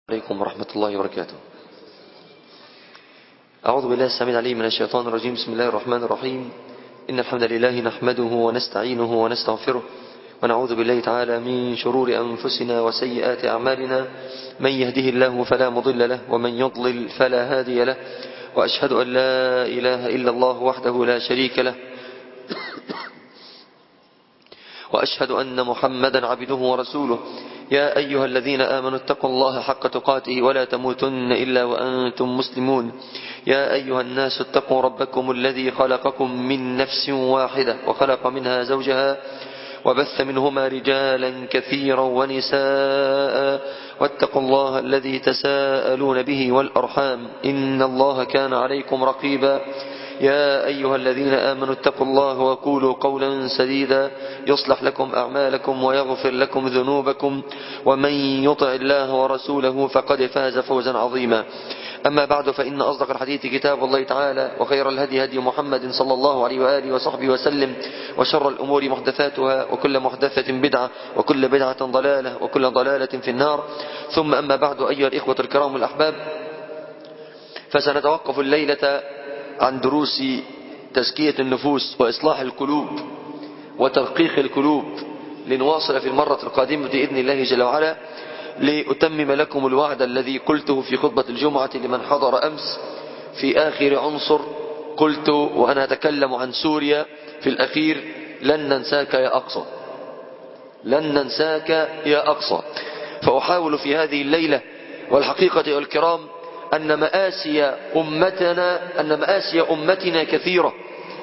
عليكم ورحمة الله وبركاته أعوذ بالله السميع العليم من الشيطان الرجيم بسم الله الرحمن الرحيم إن الحمد لله نحمده ونستعينه ونستغفره ونعوذ بالله تعالى من شرور أنفسنا وسيئات أعمالنا من يهده الله فلا مضل له ومن يضلل فلا هادي له وأشهد أن لا إله إلا الله وحده لا شريك له وأشهد أن محمدا عبده ورسوله يا أيها الذين آمنوا اتقوا الله حق تقاته ولا تموتن إلا وأنتم مسلمون يا أيها الناس اتقوا ربكم الذي خلقكم من نفس واحدة وخلق منها زوجها وبث منهما رجالا كثيرا ونساء واتقوا الله الذي تساءلون به والأرحام إن الله كان عليكم رقيبا يا أيها الذين آمنوا اتقوا الله وقولوا قولا سديدا يصلح لكم أعمالكم ويغفر لكم ذنوبكم ومن يطع الله ورسوله فقد فاز فوزا عظيما أما بعد فإن أصدق الحديث كتاب الله تعالى وخير الهدي هدي محمد صلى الله عليه وآله وصحبه وسلم وشر الأمور محدثاتها وكل محدثة بدعة وكل بدعة ضلالة وكل ضلالة في النار ثم أما بعد أيها الإخوة الكرام الأحباب فسنتوقف الليلة عن دروس تزكية النفوس وإصلاح القلوب وترقيق القلوب لنواصل في المرة القادمة بإذن الله جل وعلا لأتمم لكم الوعد الذي قلته في خطبة الجمعة لمن حضر أمس في آخر عنصر قلت وأنا أتكلم عن سوريا في الأخير لن ننساك يا أقصى لن ننساك يا أقصى فأحاول في هذه الليلة والحقيقة الكرام أن مآسي أمتنا أن مآسي أمتنا كثيرة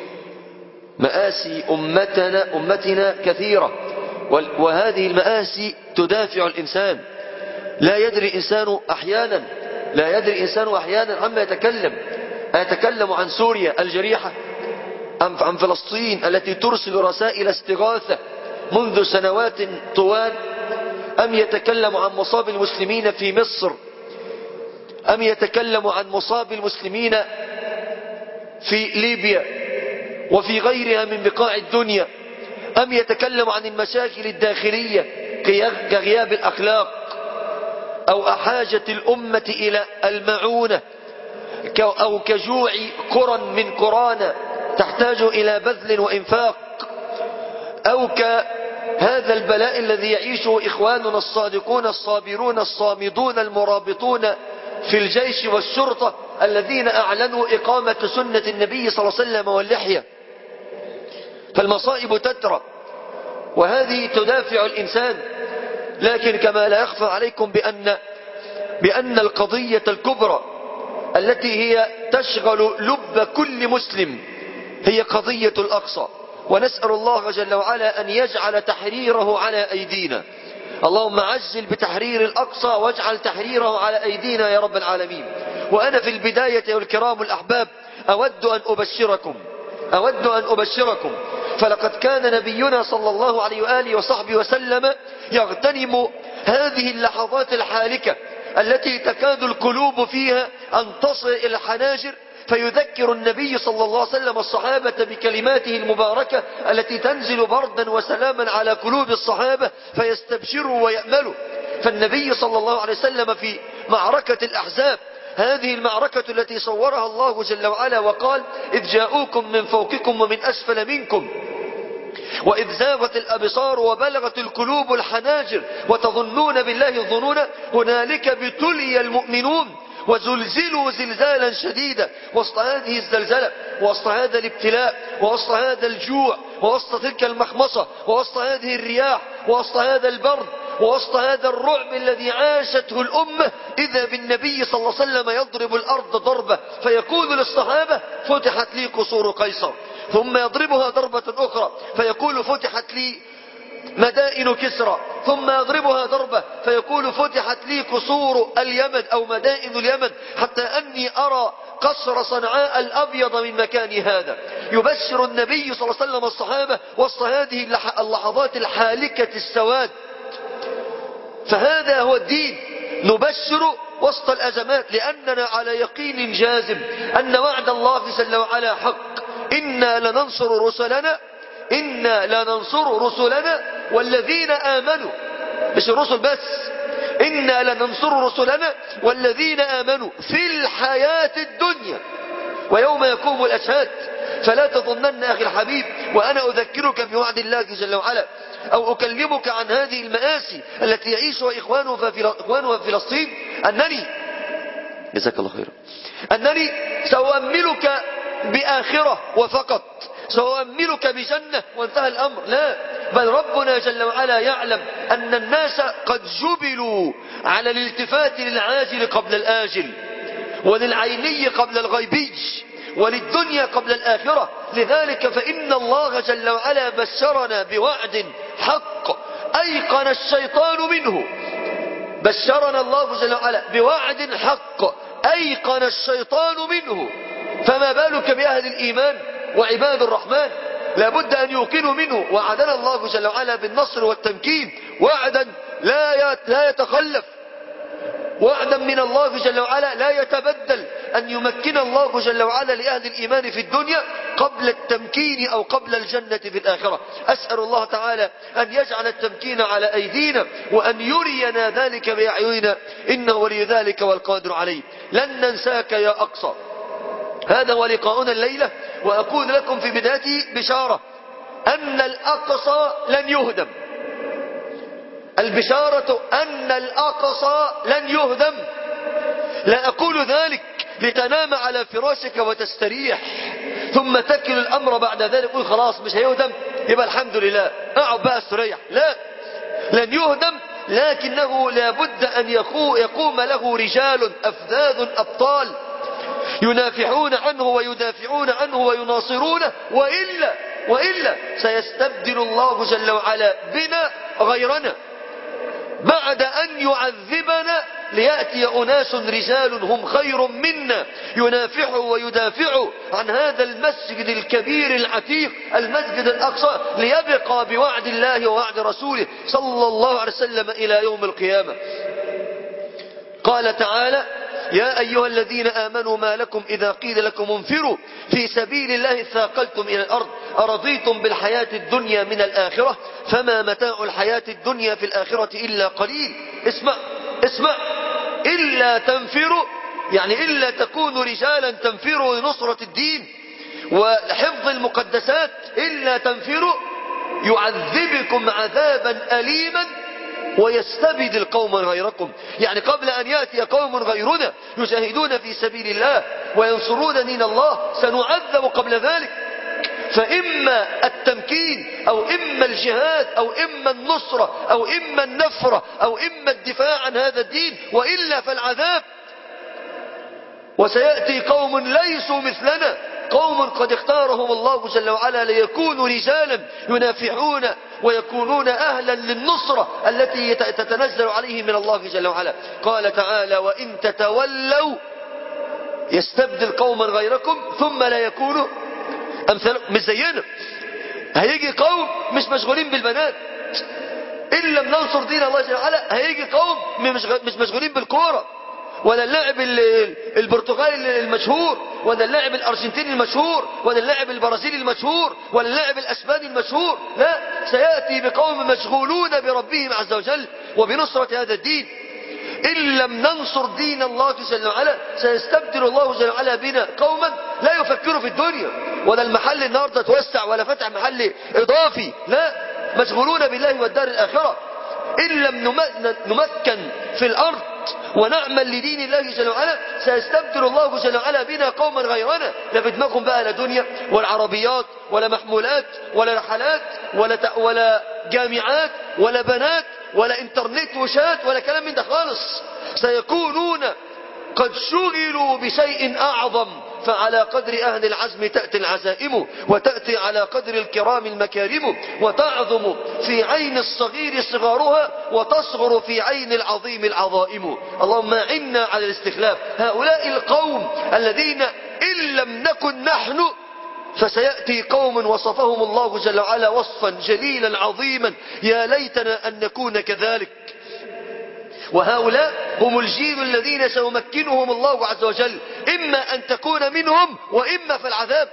مآسي أمتنا أمتنا كثيرة وهذه المآسي تدافع الإنسان لا يدري الإنسان أحيانا لا يدري الإنسان أحيانا عما يتكلم أيتكلم عن سوريا الجريحة أم عن فلسطين التي ترسل رسائل استغاثة منذ سنوات طوال أم يتكلم عن مصاب المسلمين في مصر أم يتكلم عن مصاب المسلمين في ليبيا وفي غيرها من بقاع الدنيا أم يتكلم عن المشاكل الداخلية كغياب الأخلاق أو أحاجة الأمة إلى المعونة أو كجوع قرى من قرانا تحتاج إلى بذل وإنفاق أو كهذا البلاء الذي يعيشه إخواننا الصادقون الصابرون الصامدون المرابطون في الجيش والشرطة الذين أعلنوا إقامة سنة النبي صلى الله عليه وسلم واللحية فالمصائب تترى وهذه تدافع الإنسان لكن كما لا يخفى عليكم بأن بأن القضية الكبرى التي هي تشغل لب كل مسلم هي قضية الأقصى ونسأل الله جل وعلا أن يجعل تحريره على أيدينا اللهم عجل بتحرير الأقصى واجعل تحريره على أيدينا يا رب العالمين وأنا في البداية والكرام الأحباب أود أن أبشركم أود أن أبشركم فلقد كان نبينا صلى الله عليه وآله وصحبه وسلم يغتنم هذه اللحظات الحالكة التي تكاد القلوب فيها أن تصل إلى الحناجر فيذكر النبي صلى الله عليه وسلم الصحابة بكلماته المباركة التي تنزل بردا وسلاما على قلوب الصحابة فيستبشروا ويأملوا فالنبي صلى الله عليه وسلم في معركة الأحزاب هذه المعركة التي صورها الله جل وعلا وقال إذ جاءوكم من فوقكم ومن أسفل منكم وإذ زاغت الأبصار وبلغت القلوب الحناجر وتظنون بالله الظنون هنالك ابتلي المؤمنون وزلزلوا زلزالا شديدا وسط هذه الزلزلة وسط هذا الابتلاء وسط هذا الجوع وسط تلك المخمصة وسط هذه الرياح وسط هذا البرد ووسط هذا الرعب الذي عاشته الأمة إذا بالنبي صلى الله عليه وسلم يضرب الأرض ضربة فيقول للصحابة فتحت لي قصور قيصر ثم يضربها ضربة أخرى فيقول فتحت لي مدائن كسرى ثم يضربها ضربة فيقول فتحت لي قصور اليمن أو مدائن اليمن حتى أني أرى قصر صنعاء الأبيض من مكان هذا يبشر النبي صلى الله عليه وسلم الصحابة وسط هذه اللحظات الحالكة السواد فهذا هو الدين نبشر وسط الأزمات لأننا على يقين جازم أن وعد الله جل وعلا حق إنا لننصر رسلنا إنا لننصر رسلنا والذين آمنوا مش الرسل بس إنا لننصر رسلنا والذين آمنوا في الحياة الدنيا ويوم يقوم الأشهاد فلا تظنن أخي الحبيب وأنا أذكرك بوعد الله جل وعلا أو أكلمك عن هذه المآسي التي يعيشها إخوانها في إخوانها في فلسطين أنني جزاك الله خيرا أنني سأؤملك بآخرة وفقط سأؤملك بجنة وانتهى الأمر لا بل ربنا جل وعلا يعلم أن الناس قد جبلوا على الالتفات للعاجل قبل الآجل وللعيني قبل الغيبي وللدنيا قبل الآخرة لذلك فإن الله جل وعلا بشرنا بوعد حق أيقن الشيطان منه بشرنا الله جل وعلا بوعد حق أيقن الشيطان منه فما بالك بأهل الإيمان وعباد الرحمن لابد أن يوقنوا منه وعدنا الله جل وعلا بالنصر والتمكين وعدا لا لا يتخلف وعدا من الله جل وعلا لا يتبدل أن يمكن الله جل وعلا لأهل الإيمان في الدنيا قبل التمكين أو قبل الجنة في الآخرة أسأل الله تعالى أن يجعل التمكين على أيدينا وأن يرينا ذلك بأعيننا إنه ولي ذلك والقادر عليه لن ننساك يا أقصى هذا هو لقاؤنا الليلة وأقول لكم في بدايته بشارة أن الأقصى لن يهدم البشارة أن الأقصى لن يهدم لا أقول ذلك لتنام على فراشك وتستريح ثم تكل الأمر بعد ذلك قل خلاص مش هيهدم يبقى الحمد لله اقعد بقى استريح لا لن يهدم لكنه لابد أن يقوم له رجال أفذاذ أبطال ينافحون عنه ويدافعون عنه ويناصرونه وإلا وإلا سيستبدل الله جل وعلا بنا غيرنا بعد أن يعذبنا ليأتي أناس رجال هم خير منا ينافحوا ويدافعوا عن هذا المسجد الكبير العتيق المسجد الأقصى ليبقى بوعد الله ووعد رسوله صلى الله عليه وسلم إلى يوم القيامة قال تعالى يا أيها الذين آمنوا ما لكم إذا قيل لكم انفروا في سبيل الله ثاقلتم إلى الأرض أرضيتم بالحياة الدنيا من الآخرة فما متاع الحياة الدنيا في الآخرة إلا قليل اسمع اسمع إلا تنفروا يعني إلا تكونوا رجالا تنفروا لنصرة الدين وحفظ المقدسات إلا تنفروا يعذبكم عذابا أليما ويستبدل قوما غيركم يعني قبل أن يأتي قوم غيرنا يجاهدون في سبيل الله وينصرون دين الله سنعذب قبل ذلك فإما التمكين أو إما الجهاد أو إما النصرة أو إما النفرة أو إما الدفاع عن هذا الدين وإلا فالعذاب وسيأتي قوم ليسوا مثلنا قوم قد اختارهم الله جل وعلا ليكونوا رجالا ينافحون ويكونون أهلا للنصرة التي تتنزل عليهم من الله جل وعلا قال تعالى وإن تتولوا يستبدل قوما غيركم ثم لا يكونوا أمثال مش زينا هيجي قوم مش مشغولين بالبنات إن لم ننصر دين الله جل وعلا هيجي قوم مش مشغولين بالكورة ولا اللاعب البرتغالي المشهور ولا اللاعب الارجنتيني المشهور ولا اللاعب البرازيلي المشهور ولا اللاعب الاسباني المشهور لا سياتي بقوم مشغولون بربهم عز وجل وبنصره هذا الدين ان لم ننصر دين الله جل وعلا سيستبدل الله جل وعلا بنا قوما لا يفكروا في الدنيا ولا المحل النهارده توسع ولا فتح محل اضافي لا مشغولون بالله والدار الاخره ان لم نمكن في الارض ونعمل لدين الله جل وعلا سيستبدل الله جل وعلا بنا قوما غيرنا لا في دماغهم بقى لا دنيا ولا عربيات ولا محمولات ولا رحلات ولا ولا جامعات ولا بنات ولا انترنت وشات ولا كلام من ده خالص سيكونون قد شغلوا بشيء أعظم فعلى قدر أهل العزم تأتي العزائم وتأتي على قدر الكرام المكارم وتعظم في عين الصغير صغارها وتصغر في عين العظيم العظائم اللهم عنا على الاستخلاف هؤلاء القوم الذين إن لم نكن نحن فسيأتي قوم وصفهم الله جل وعلا وصفا جليلا عظيما يا ليتنا أن نكون كذلك وهؤلاء هم الجيل الذين سيمكنهم الله عز وجل إما أن تكون منهم وإما فالعذاب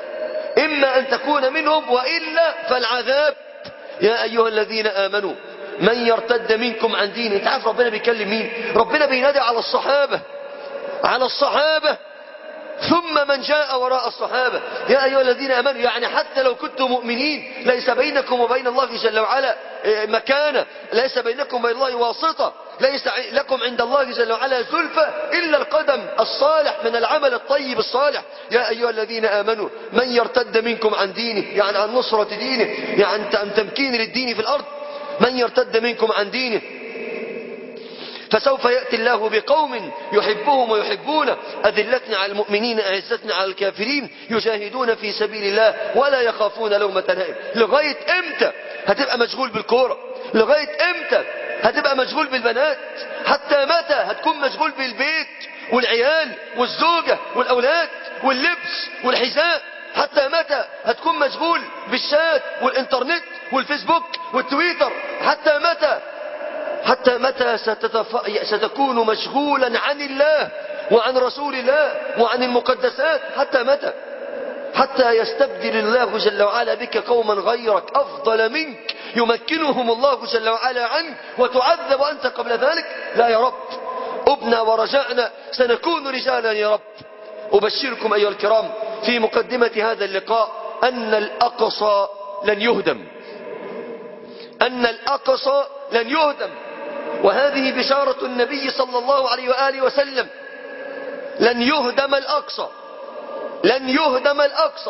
إما أن تكون منهم وإلا فالعذاب يا أيها الذين آمنوا من يرتد منكم عن دينه انت عارف ربنا بيكلم مين ربنا بينادي على الصحابة على الصحابة ثم من جاء وراء الصحابة يا أيها الذين أمنوا يعني حتى لو كنتم مؤمنين ليس بينكم وبين الله جل وعلا مكانة ليس بينكم وبين الله واسطة ليس لكم عند الله جل وعلا زلفى إلا القدم الصالح من العمل الطيب الصالح يا أيها الذين آمنوا من يرتد منكم عن دينه يعني عن نصرة دينه يعني عن تمكين للدين في الأرض من يرتد منكم عن دينه فسوف يأتي الله بقوم يحبهم ويحبونه أذلة على المؤمنين أعزة على الكافرين يجاهدون في سبيل الله ولا يخافون لومة لائم لغاية امتى هتبقى مشغول بالكورة لغاية امتى هتبقى مشغول بالبنات حتى متى هتكون مشغول بالبيت والعيال والزوجة والأولاد واللبس والحذاء حتى متى هتكون مشغول بالشات والإنترنت والفيسبوك والتويتر حتى متى حتى متى ستتف... ستكون مشغولا عن الله وعن رسول الله وعن المقدسات حتى متى حتى يستبدل الله جل وعلا بك قوما غيرك أفضل منك يمكنهم الله جل وعلا عنك وتعذب أنت قبل ذلك لا يا رب أبنا ورجعنا سنكون رجالا يا رب أبشركم أيها الكرام في مقدمة هذا اللقاء أن الأقصى لن يهدم أن الأقصى لن يهدم وهذه بشارة النبي صلى الله عليه وآله وسلم لن يهدم الأقصى لن يهدم الأقصى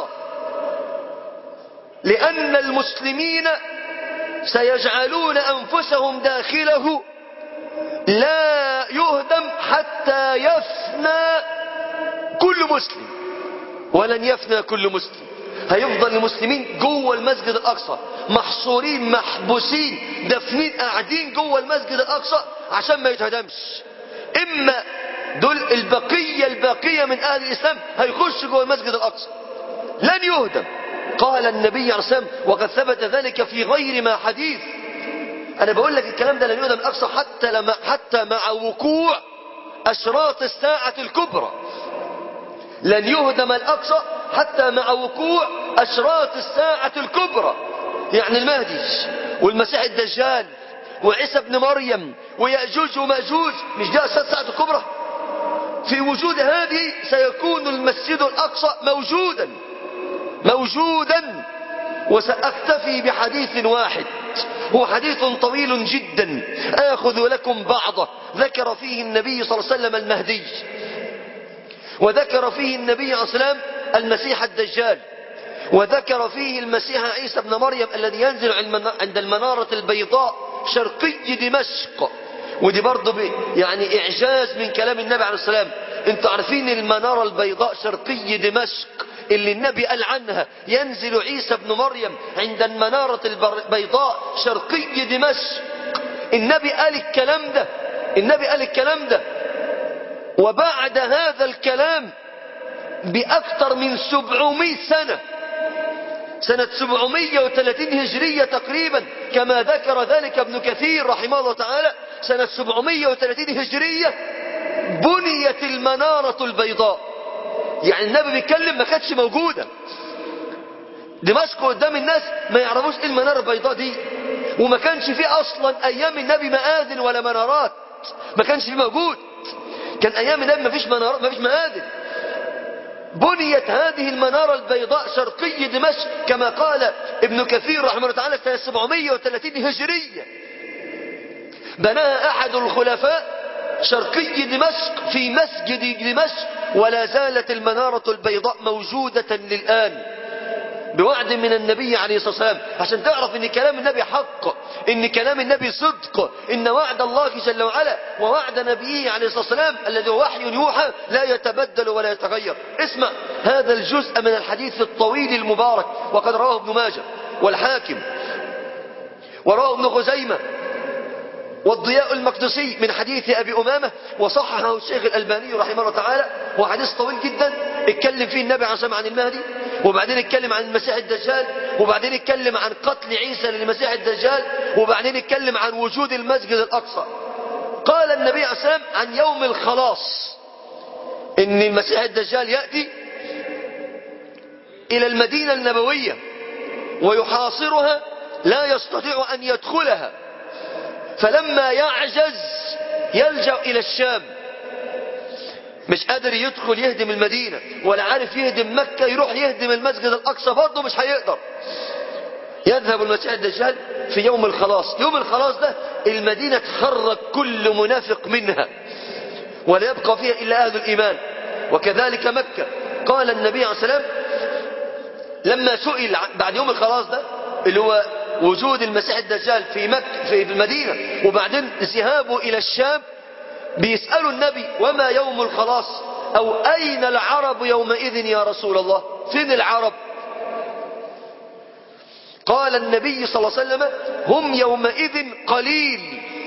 لأن المسلمين سيجعلون أنفسهم داخله لا يهدم حتى يفنى كل مسلم ولن يفنى كل مسلم هيفضل المسلمين جوه المسجد الأقصى محصورين محبوسين دفنين قاعدين جوه المسجد الأقصى عشان ما يتهدمش إما دول البقية الباقية من أهل الإسلام هيخشوا جوه المسجد الأقصى لن يهدم قال النبي عليه الصلاة والسلام وقد ثبت ذلك في غير ما حديث أنا بقول لك الكلام ده لن يهدم الأقصى حتى, لما حتى مع وقوع أشراط الساعة الكبرى لن يهدم الأقصى حتى مع وقوع أشراط الساعة الكبرى يعني المهدي والمسيح الدجال وعيسى ابن مريم ويأجوج ومأجوج مش ده أشراط الساعة الكبرى في وجود هذه سيكون المسجد الأقصى موجودا موجودا وسأكتفي بحديث واحد هو حديث طويل جدا آخذ لكم بعضه ذكر فيه النبي صلى الله عليه وسلم المهدي وذكر فيه النبي عليه الصلاة والسلام المسيح الدجال وذكر فيه المسيح عيسى ابن مريم الذي ينزل عند المنارة البيضاء شرقي دمشق ودي برضه يعني إعجاز من كلام النبي عليه السلام انتوا عارفين المنارة البيضاء شرقي دمشق اللي النبي قال عنها ينزل عيسى ابن مريم عند المنارة البيضاء شرقي دمشق النبي قال الكلام ده النبي قال الكلام ده وبعد هذا الكلام بأكثر من 700 سنة سنة 730 هجرية تقريبا كما ذكر ذلك ابن كثير رحمه الله تعالى سنة 730 هجرية بنيت المنارة البيضاء يعني النبي بيتكلم ما كانتش موجودة دمشق قدام الناس ما يعرفوش ايه المنارة البيضاء دي وما كانش فيه اصلا ايام النبي مآذن ولا منارات ما كانش فيه موجود كان ايام النبي ما فيش منارات ما فيش مآذن بنيت هذه المنارة البيضاء شرقي دمشق كما قال ابن كثير رحمه الله تعالى سنة 730 هجرية بناها أحد الخلفاء شرقي دمشق في مسجد دمشق ولا زالت المنارة البيضاء موجودة للآن بوعد من النبي عليه الصلاة والسلام عشان تعرف ان كلام النبي حق ان كلام النبي صدق ان وعد الله جل وعلا ووعد نبيه عليه الصلاة والسلام الذي هو وحي يوحى لا يتبدل ولا يتغير اسمع هذا الجزء من الحديث الطويل المبارك وقد رواه ابن ماجه والحاكم ورواه ابن خزيمة والضياء المقدسي من حديث أبي أمامة وصححه الشيخ الألباني رحمه الله تعالى هو حديث طويل جدا اتكلم فيه النبي عليه الصلاة عن المهدي وبعدين اتكلم عن المسيح الدجال وبعدين اتكلم عن قتل عيسى للمسيح الدجال وبعدين اتكلم عن وجود المسجد الأقصى قال النبي عليه الصلاة عن يوم الخلاص ان المسيح الدجال يأتي إلى المدينة النبوية ويحاصرها لا يستطيع أن يدخلها فلما يعجز يلجأ إلى الشام مش قادر يدخل يهدم المدينة ولا عارف يهدم مكة يروح يهدم المسجد الأقصى برضه مش هيقدر يذهب المسيح الدجال في يوم الخلاص يوم الخلاص ده المدينة تخرج كل منافق منها ولا يبقى فيها إلا أهل الإيمان وكذلك مكة قال النبي عليه السلام لما سئل بعد يوم الخلاص ده اللي هو وجود المسيح الدجال في مكة في المدينة وبعدين ذهابه إلى الشام بيسألوا النبي وما يوم الخلاص أو أين العرب يومئذ يا رسول الله فين العرب قال النبي صلى الله عليه وسلم هم يومئذ قليل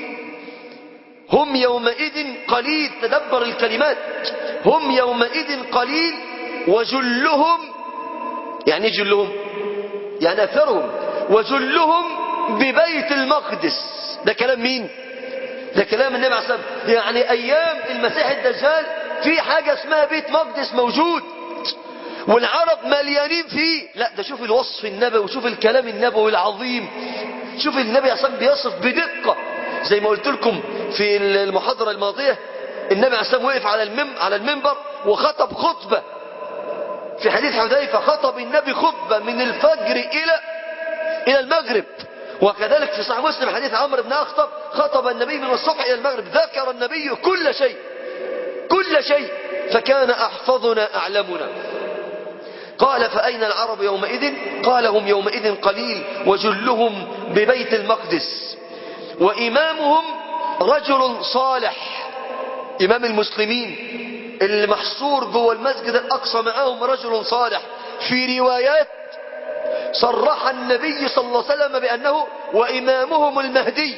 هم يومئذ قليل تدبر الكلمات هم يومئذ قليل وجلهم يعني ايه جلهم يعني أكثرهم وجلهم ببيت المقدس ده كلام مين ده كلام النبي عليه الصلاة والسلام يعني أيام المسيح الدجال في حاجة اسمها بيت مقدس موجود والعرب مليانين فيه لا ده شوف الوصف النبوي وشوف الكلام النبوي العظيم شوف النبي عليه بيصف بدقة زي ما قلت لكم في المحاضرة الماضية النبي عليه الصلاة وقف على المم على المنبر وخطب خطبة في حديث حذيفة خطب النبي خطبة من الفجر إلى إلى المغرب وكذلك في صحيح مسلم حديث عمرو بن أخطب خطب النبي من الصبح إلى المغرب ذكر النبي كل شيء كل شيء فكان أحفظنا أعلمنا قال فأين العرب يومئذ قال هم يومئذ قليل وجلهم ببيت المقدس وإمامهم رجل صالح إمام المسلمين اللي محصور جوه المسجد الأقصى معاهم رجل صالح في روايات صرح النبي صلى الله عليه وسلم بأنه وإمامهم المهدي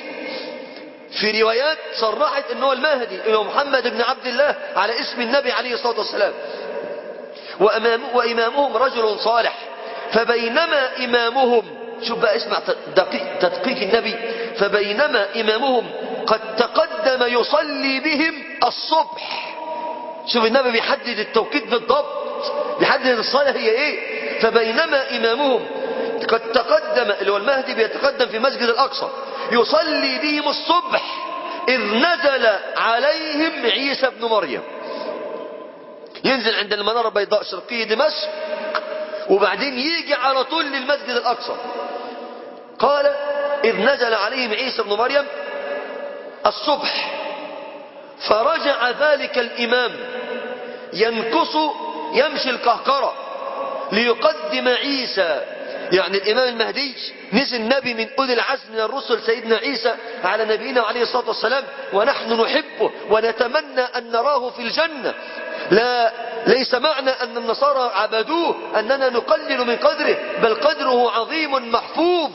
في روايات صرحت أنه المهدي أنه محمد بن عبد الله على اسم النبي عليه الصلاة والسلام وأمام وإمامهم رجل صالح فبينما إمامهم شوف بقى اسمع دقيق تدقيق النبي فبينما إمامهم قد تقدم يصلي بهم الصبح شوف النبي بيحدد التوقيت بالضبط بيحدد الصلاة هي ايه فبينما إمامهم قد تقدم اللي هو المهدي بيتقدم في مسجد الأقصى يصلي بهم الصبح إذ نزل عليهم عيسى بن مريم ينزل عند المنارة البيضاء شرقية دمشق وبعدين يجي على طول للمسجد الأقصى قال إذ نزل عليهم عيسى بن مريم الصبح فرجع ذلك الإمام ينكص يمشي القهقرة ليقدم عيسى يعني الإمام المهدي نزل نبي من أولي العزم من الرسل سيدنا عيسى على نبينا عليه الصلاة والسلام ونحن نحبه ونتمنى أن نراه في الجنة لا ليس معنى أن النصارى عبدوه أننا نقلل من قدره بل قدره عظيم محفوظ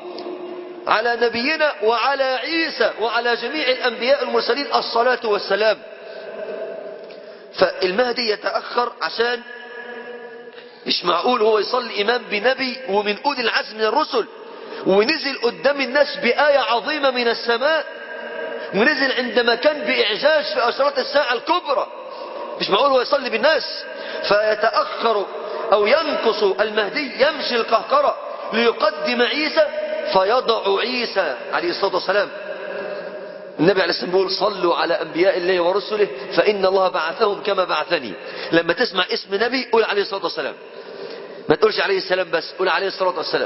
على نبينا وعلى عيسى وعلى جميع الأنبياء المرسلين الصلاة والسلام فالمهدي يتأخر عشان مش معقول هو يصلي إمام بنبي ومن أولي العزم من الرسل ونزل قدام الناس بآية عظيمة من السماء ونزل عندما كان بإعجاج في أشراط الساعة الكبرى مش معقول هو يصلي بالناس فيتأخر أو ينقص المهدي يمشي القهقرة ليقدم عيسى فيضع عيسى عليه الصلاة والسلام النبي عليه الصلاة والسلام بيقول صلوا على أنبياء الله ورسله فإن الله بعثهم كما بعثني لما تسمع اسم نبي قول عليه الصلاة والسلام ما تقولش عليه السلام بس قول عليه الصلاة والسلام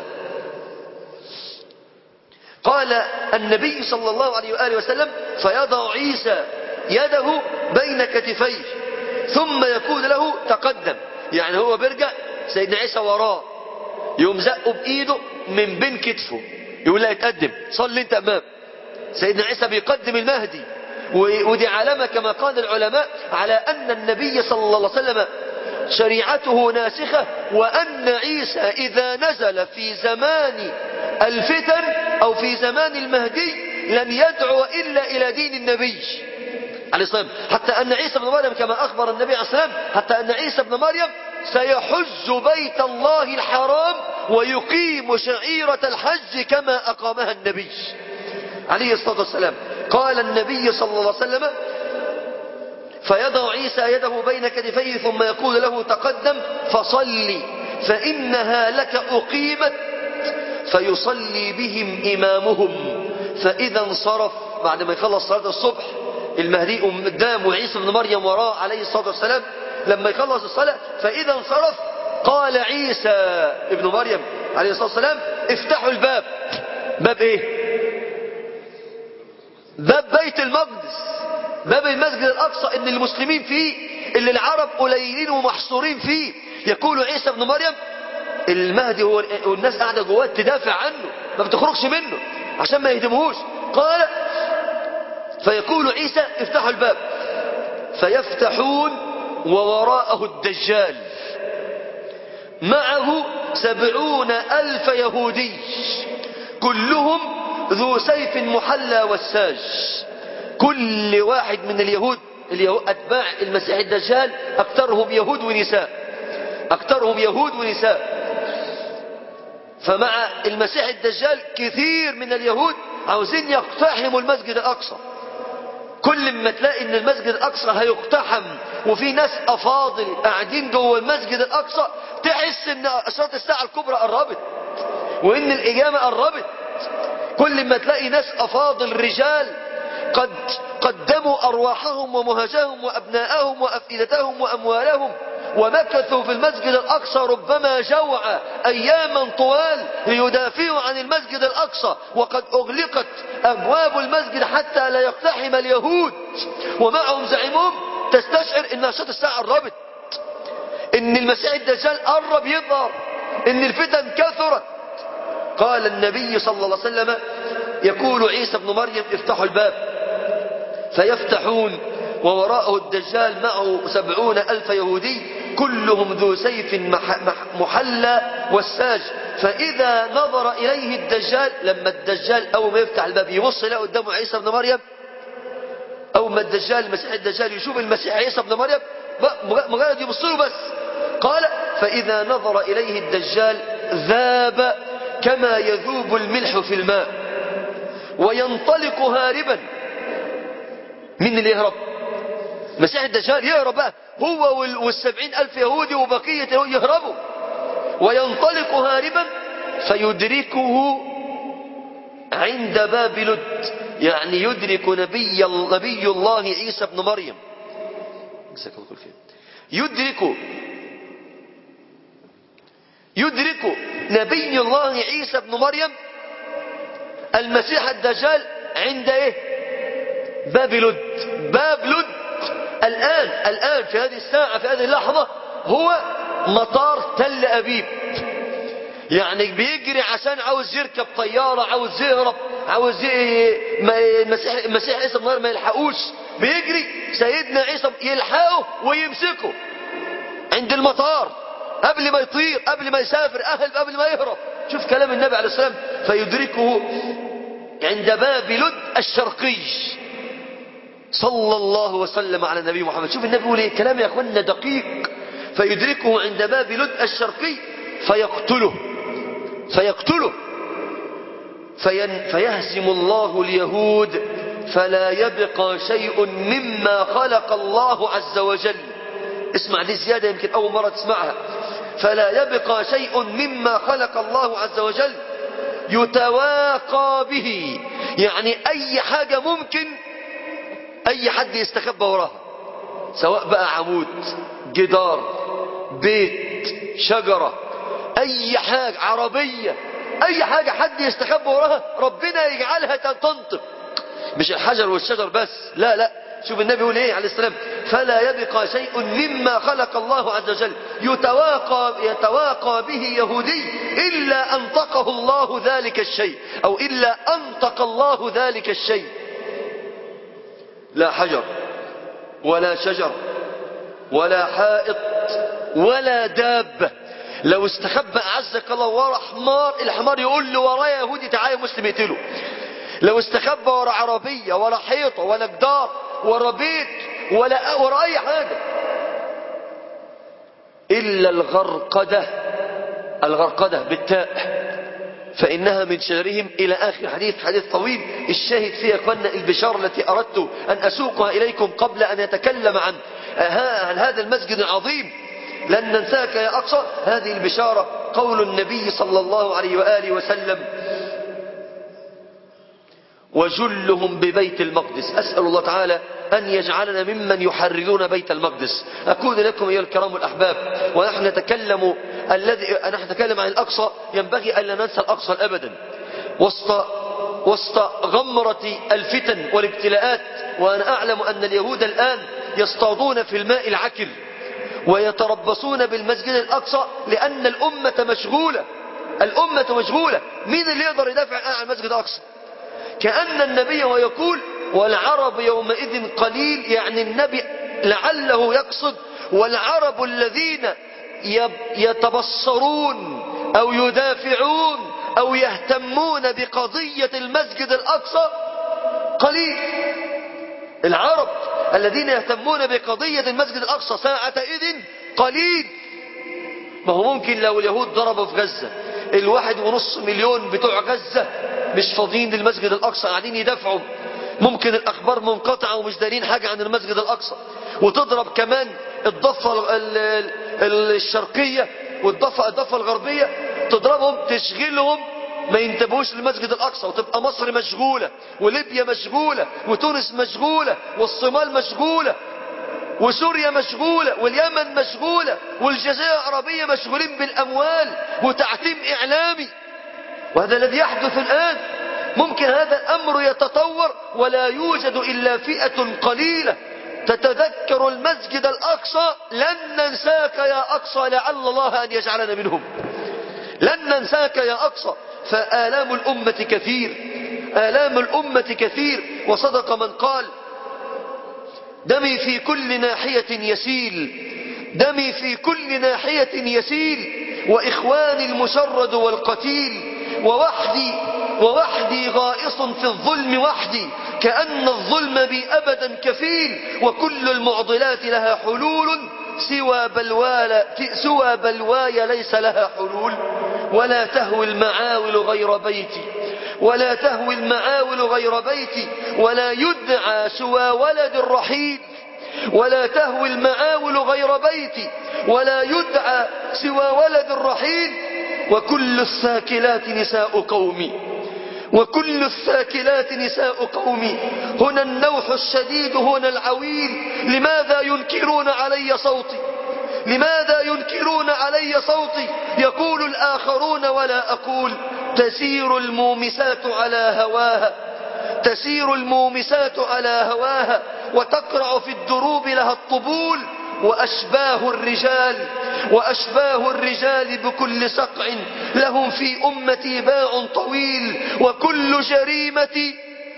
قال النبي صلى الله عليه وآله وسلم فيضع عيسى يده بين كتفيه ثم يقول له تقدم يعني هو بيرجع سيدنا عيسى وراه يقوم زقه بإيده من بين كتفه يقول لا اتقدم صلي انت امام سيدنا عيسى بيقدم المهدي ودي علامة كما قال العلماء على أن النبي صلى الله عليه وسلم شريعته ناسخة وأن عيسى إذا نزل في زمان الفتن أو في زمان المهدي لن يدعو إلا إلى دين النبي عليه الصلاة حتى أن عيسى بن مريم كما أخبر النبي عليه الصلاة حتى أن عيسى بن مريم سيحج بيت الله الحرام ويقيم شعيرة الحج كما أقامها النبي عليه الصلاة والسلام قال النبي صلى الله عليه وسلم فيضع عيسى يده بين كتفيه ثم يقول له تقدم فصلي فإنها لك أقيمت فيصلي بهم إمامهم فإذا انصرف بعد ما يخلص صلاة الصبح المهدي قدام وعيسى بن مريم وراه عليه الصلاة والسلام لما يخلص الصلاة فإذا انصرف قال عيسى ابن مريم عليه الصلاة والسلام افتحوا الباب باب ايه باب بيت المقدس باب المسجد الأقصى ان المسلمين فيه اللي العرب قليلين ومحصورين فيه يقول عيسى ابن مريم المهدي هو والناس قاعدة جواه تدافع عنه ما بتخرجش منه عشان ما يهدمهوش قال فيقول عيسى افتحوا الباب فيفتحون ووراءه الدجال معه سبعون ألف يهودي كلهم ذو سيف محلى والساج كل واحد من اليهود اليهود أتباع المسيح الدجال أكثرهم يهود ونساء أكثرهم يهود ونساء فمع المسيح الدجال كثير من اليهود عاوزين يقتحموا المسجد الأقصى كل ما تلاقي ان المسجد الاقصى هيقتحم وفي ناس افاضل قاعدين جوه المسجد الاقصى تحس ان اشراط الساعه الكبرى قربت وان الاجابه قربت كل ما تلاقي ناس افاضل رجال قد قدموا ارواحهم ومهجهم وابناءهم وافئدتهم واموالهم ومكثوا في المسجد الأقصى ربما جوع أياما طوال ليدافعوا عن المسجد الأقصى وقد أغلقت أبواب المسجد حتى لا يقتحم اليهود ومعهم زعيمهم تستشعر أن أشراط الساعة قربت أن المسيح الدجال قرب يظهر أن الفتن كثرت قال النبي صلى الله عليه وسلم يقول عيسى بن مريم افتحوا الباب فيفتحون ووراءه الدجال معه سبعون ألف يهودي كلهم ذو سيف محلى والساج فإذا نظر إليه الدجال لما الدجال أول ما يفتح الباب يبص له قدامه عيسى بن مريم أول ما الدجال المسيح الدجال يشوف المسيح عيسى بن مريم مجرد يبص له بس قال فإذا نظر إليه الدجال ذاب كما يذوب الملح في الماء وينطلق هاربا من اللي يهرب مسيح الدجال يهرب بقى هو والسبعين ألف يهودي وبقية يهربوا وينطلق هاربا فيدركه عند باب لد يعني يدرك نبي, نبي الله عيسى بن مريم يدرك يدرك نبي الله عيسى بن مريم المسيح الدجال عند ايه باب لد باب لد الآن الآن في هذه الساعة في هذه اللحظة هو مطار تل أبيب يعني بيجري عشان عاوز يركب طيارة عاوز يهرب عاوز المسيح المسيح عيسى بن ما يلحقوش بيجري سيدنا عيسى يلحقه ويمسكه عند المطار قبل ما يطير قبل ما يسافر أهل قبل ما يهرب شوف كلام النبي عليه السلام فيدركه عند باب لد الشرقي صلى الله وسلم على النبي محمد شوف النبي يقول ايه كلام يا اخوانا دقيق فيدركه عند باب لد الشرقي فيقتله فيقتله فين فيهزم الله اليهود فلا يبقى شيء مما خلق الله عز وجل اسمع دي زيادة يمكن أول مرة تسمعها فلا يبقى شيء مما خلق الله عز وجل يتواقى به يعني أي حاجة ممكن أي حد يستخبى وراها سواء بقى عمود جدار بيت شجرة أي حاجة عربية أي حاجة حد يستخبى وراها ربنا يجعلها تنطق مش الحجر والشجر بس لا لا شوف النبي يقول ايه عليه السلام فلا يبقى شيء مما خلق الله عز وجل يتواقى, يتواقى به يهودي إلا أنطقه الله ذلك الشيء أو إلا أنطق الله ذلك الشيء لا حجر ولا شجر ولا حائط ولا دابة لو استخبى أعزك الله ورا حمار الحمار يقول له ورايا يهودي تعالى مسلم يقتله لو استخبى ورا عربية ولا حيطة ولا جدار ورا بيت ولا ورا أي حاجة إلا الغرقدة الغرقدة بالتاء فإنها من شجرهم إلى آخر حديث حديث طويل الشاهد فيه أخوانا البشارة التي أردت أن أسوقها إليكم قبل أن يتكلم عن هذا المسجد العظيم لن ننساك يا أقصى هذه البشارة قول النبي صلى الله عليه وآله وسلم وجلهم ببيت المقدس أسأل الله تعالى أن يجعلنا ممن يحررون بيت المقدس أقول لكم أيها الكرام الأحباب ونحن نتكلم الذي نحن نتكلم عن الأقصى ينبغي ألا ننسى الأقصى أبدا وسط وسط غمرة الفتن والابتلاءات وأنا أعلم أن اليهود الآن يصطادون في الماء العكر ويتربصون بالمسجد الأقصى لأن الأمة مشغولة الأمة مشغولة مين اللي يقدر يدافع عن المسجد الأقصى كأن النبي ويقول والعرب يومئذ قليل يعني النبي لعله يقصد والعرب الذين يتبصرون أو يدافعون أو يهتمون بقضية المسجد الأقصى قليل العرب الذين يهتمون بقضية المسجد الأقصى ساعة إذن قليل ما هو ممكن لو اليهود ضربوا في غزة الواحد ونص مليون بتوع غزة مش فاضيين للمسجد الأقصى قاعدين يدافعوا ممكن الأخبار منقطعة ومش دارين حاجة عن المسجد الأقصى وتضرب كمان الضفة الشرقية والضفة الضفة الغربية تضربهم تشغلهم ما ينتبهوش للمسجد الأقصى وتبقى مصر مشغولة وليبيا مشغولة وتونس مشغولة والصومال مشغولة وسوريا مشغولة واليمن مشغولة والجزائر العربية مشغولين بالأموال وتعتيم إعلامي وهذا الذي يحدث الآن ممكن هذا الأمر يتطور ولا يوجد إلا فئة قليلة تتذكر المسجد الأقصى لن ننساك يا أقصى لعل الله أن يجعلنا منهم لن ننساك يا أقصى فآلام الأمة كثير آلام الأمة كثير وصدق من قال دمي في كل ناحية يسيل دمي في كل ناحية يسيل وإخواني المشرد والقتيل ووحدي ووحدي غائص في الظلم وحدي كأن الظلم بي أبدا كفيل وكل المعضلات لها حلول سوى بلوال سوى بلواي ليس لها حلول ولا تهوي المعاول غير بيتي ولا تهوي المعاول غير بيتي ولا يدعى سوى ولد الرحيل ولا تهوي المعاول غير بيتي ولا يدعى سوى ولد الرحيل وكل الساكلات نساء قومي وكل الساكلات نساء قومي هنا النوح الشديد هنا العويل لماذا ينكرون علي صوتي لماذا ينكرون علي صوتي يقول الآخرون ولا أقول تسير المومسات على هواها تسير المومسات على هواها وتقرع في الدروب لها الطبول وأشباه الرجال وأشباه الرجال بكل سقع لهم في أمتي باع طويل وكل جريمة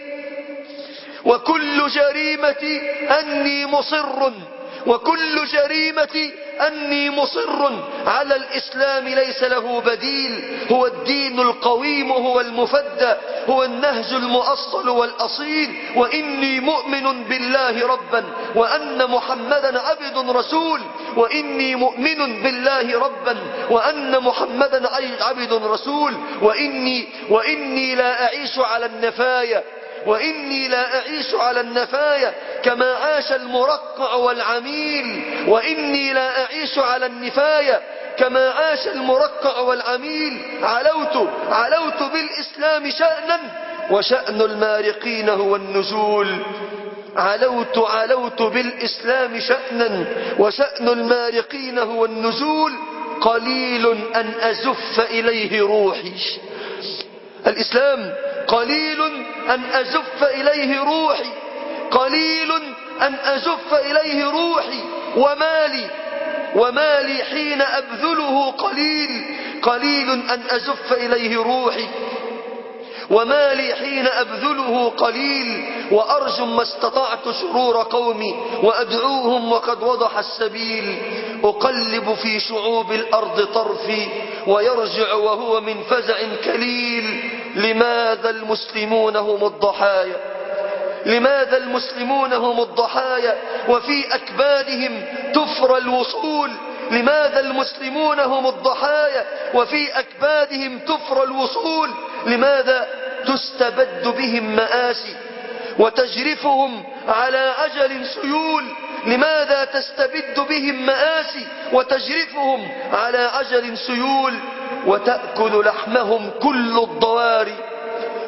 وكل جريمة أني مصر وكل جريمة أني مصر على الإسلام ليس له بديل هو الدين القويم هو المفدى هو النهج المؤصل والأصيل وإني مؤمن بالله ربا وأن محمدا عبد رسول وإني مؤمن بالله ربا وأن محمدا عبد رسول وإني, وإني لا أعيش على النفايا وإني لا أعيش على النفايا كما عاش المرقع والعميل وإني لا أعيش على النفايا كما عاش المرقع والعميل علوت علوت بالإسلام شأنا وشأن المارقين هو النزول علوت علوت بالإسلام شأنا وشأن المارقين هو النزول قليل أن أزف إليه روحي الإسلام قليل أن أزف إليه روحي قليل أن أزف إليه روحي ومالي ومالي حين أبذله قليل قليل أن أزف إليه روحي ومالي حين أبذله قليل وأرجو ما استطعت شرور قومي وأدعوهم وقد وضح السبيل أقلب في شعوب الأرض طرفي ويرجع وهو من فزع كليل لماذا المسلمون هم الضحايا لماذا المسلمون هم الضحايا وفي أكبادهم تفرى الوصول لماذا المسلمون هم الضحايا وفي أكبادهم تفرى الوصول لماذا تستبد بهم مآسي وتجرفهم على عجل سيول لماذا تستبد بهم مآسي وتجرفهم على عجل سيول وتأكل لحمهم كل الضواري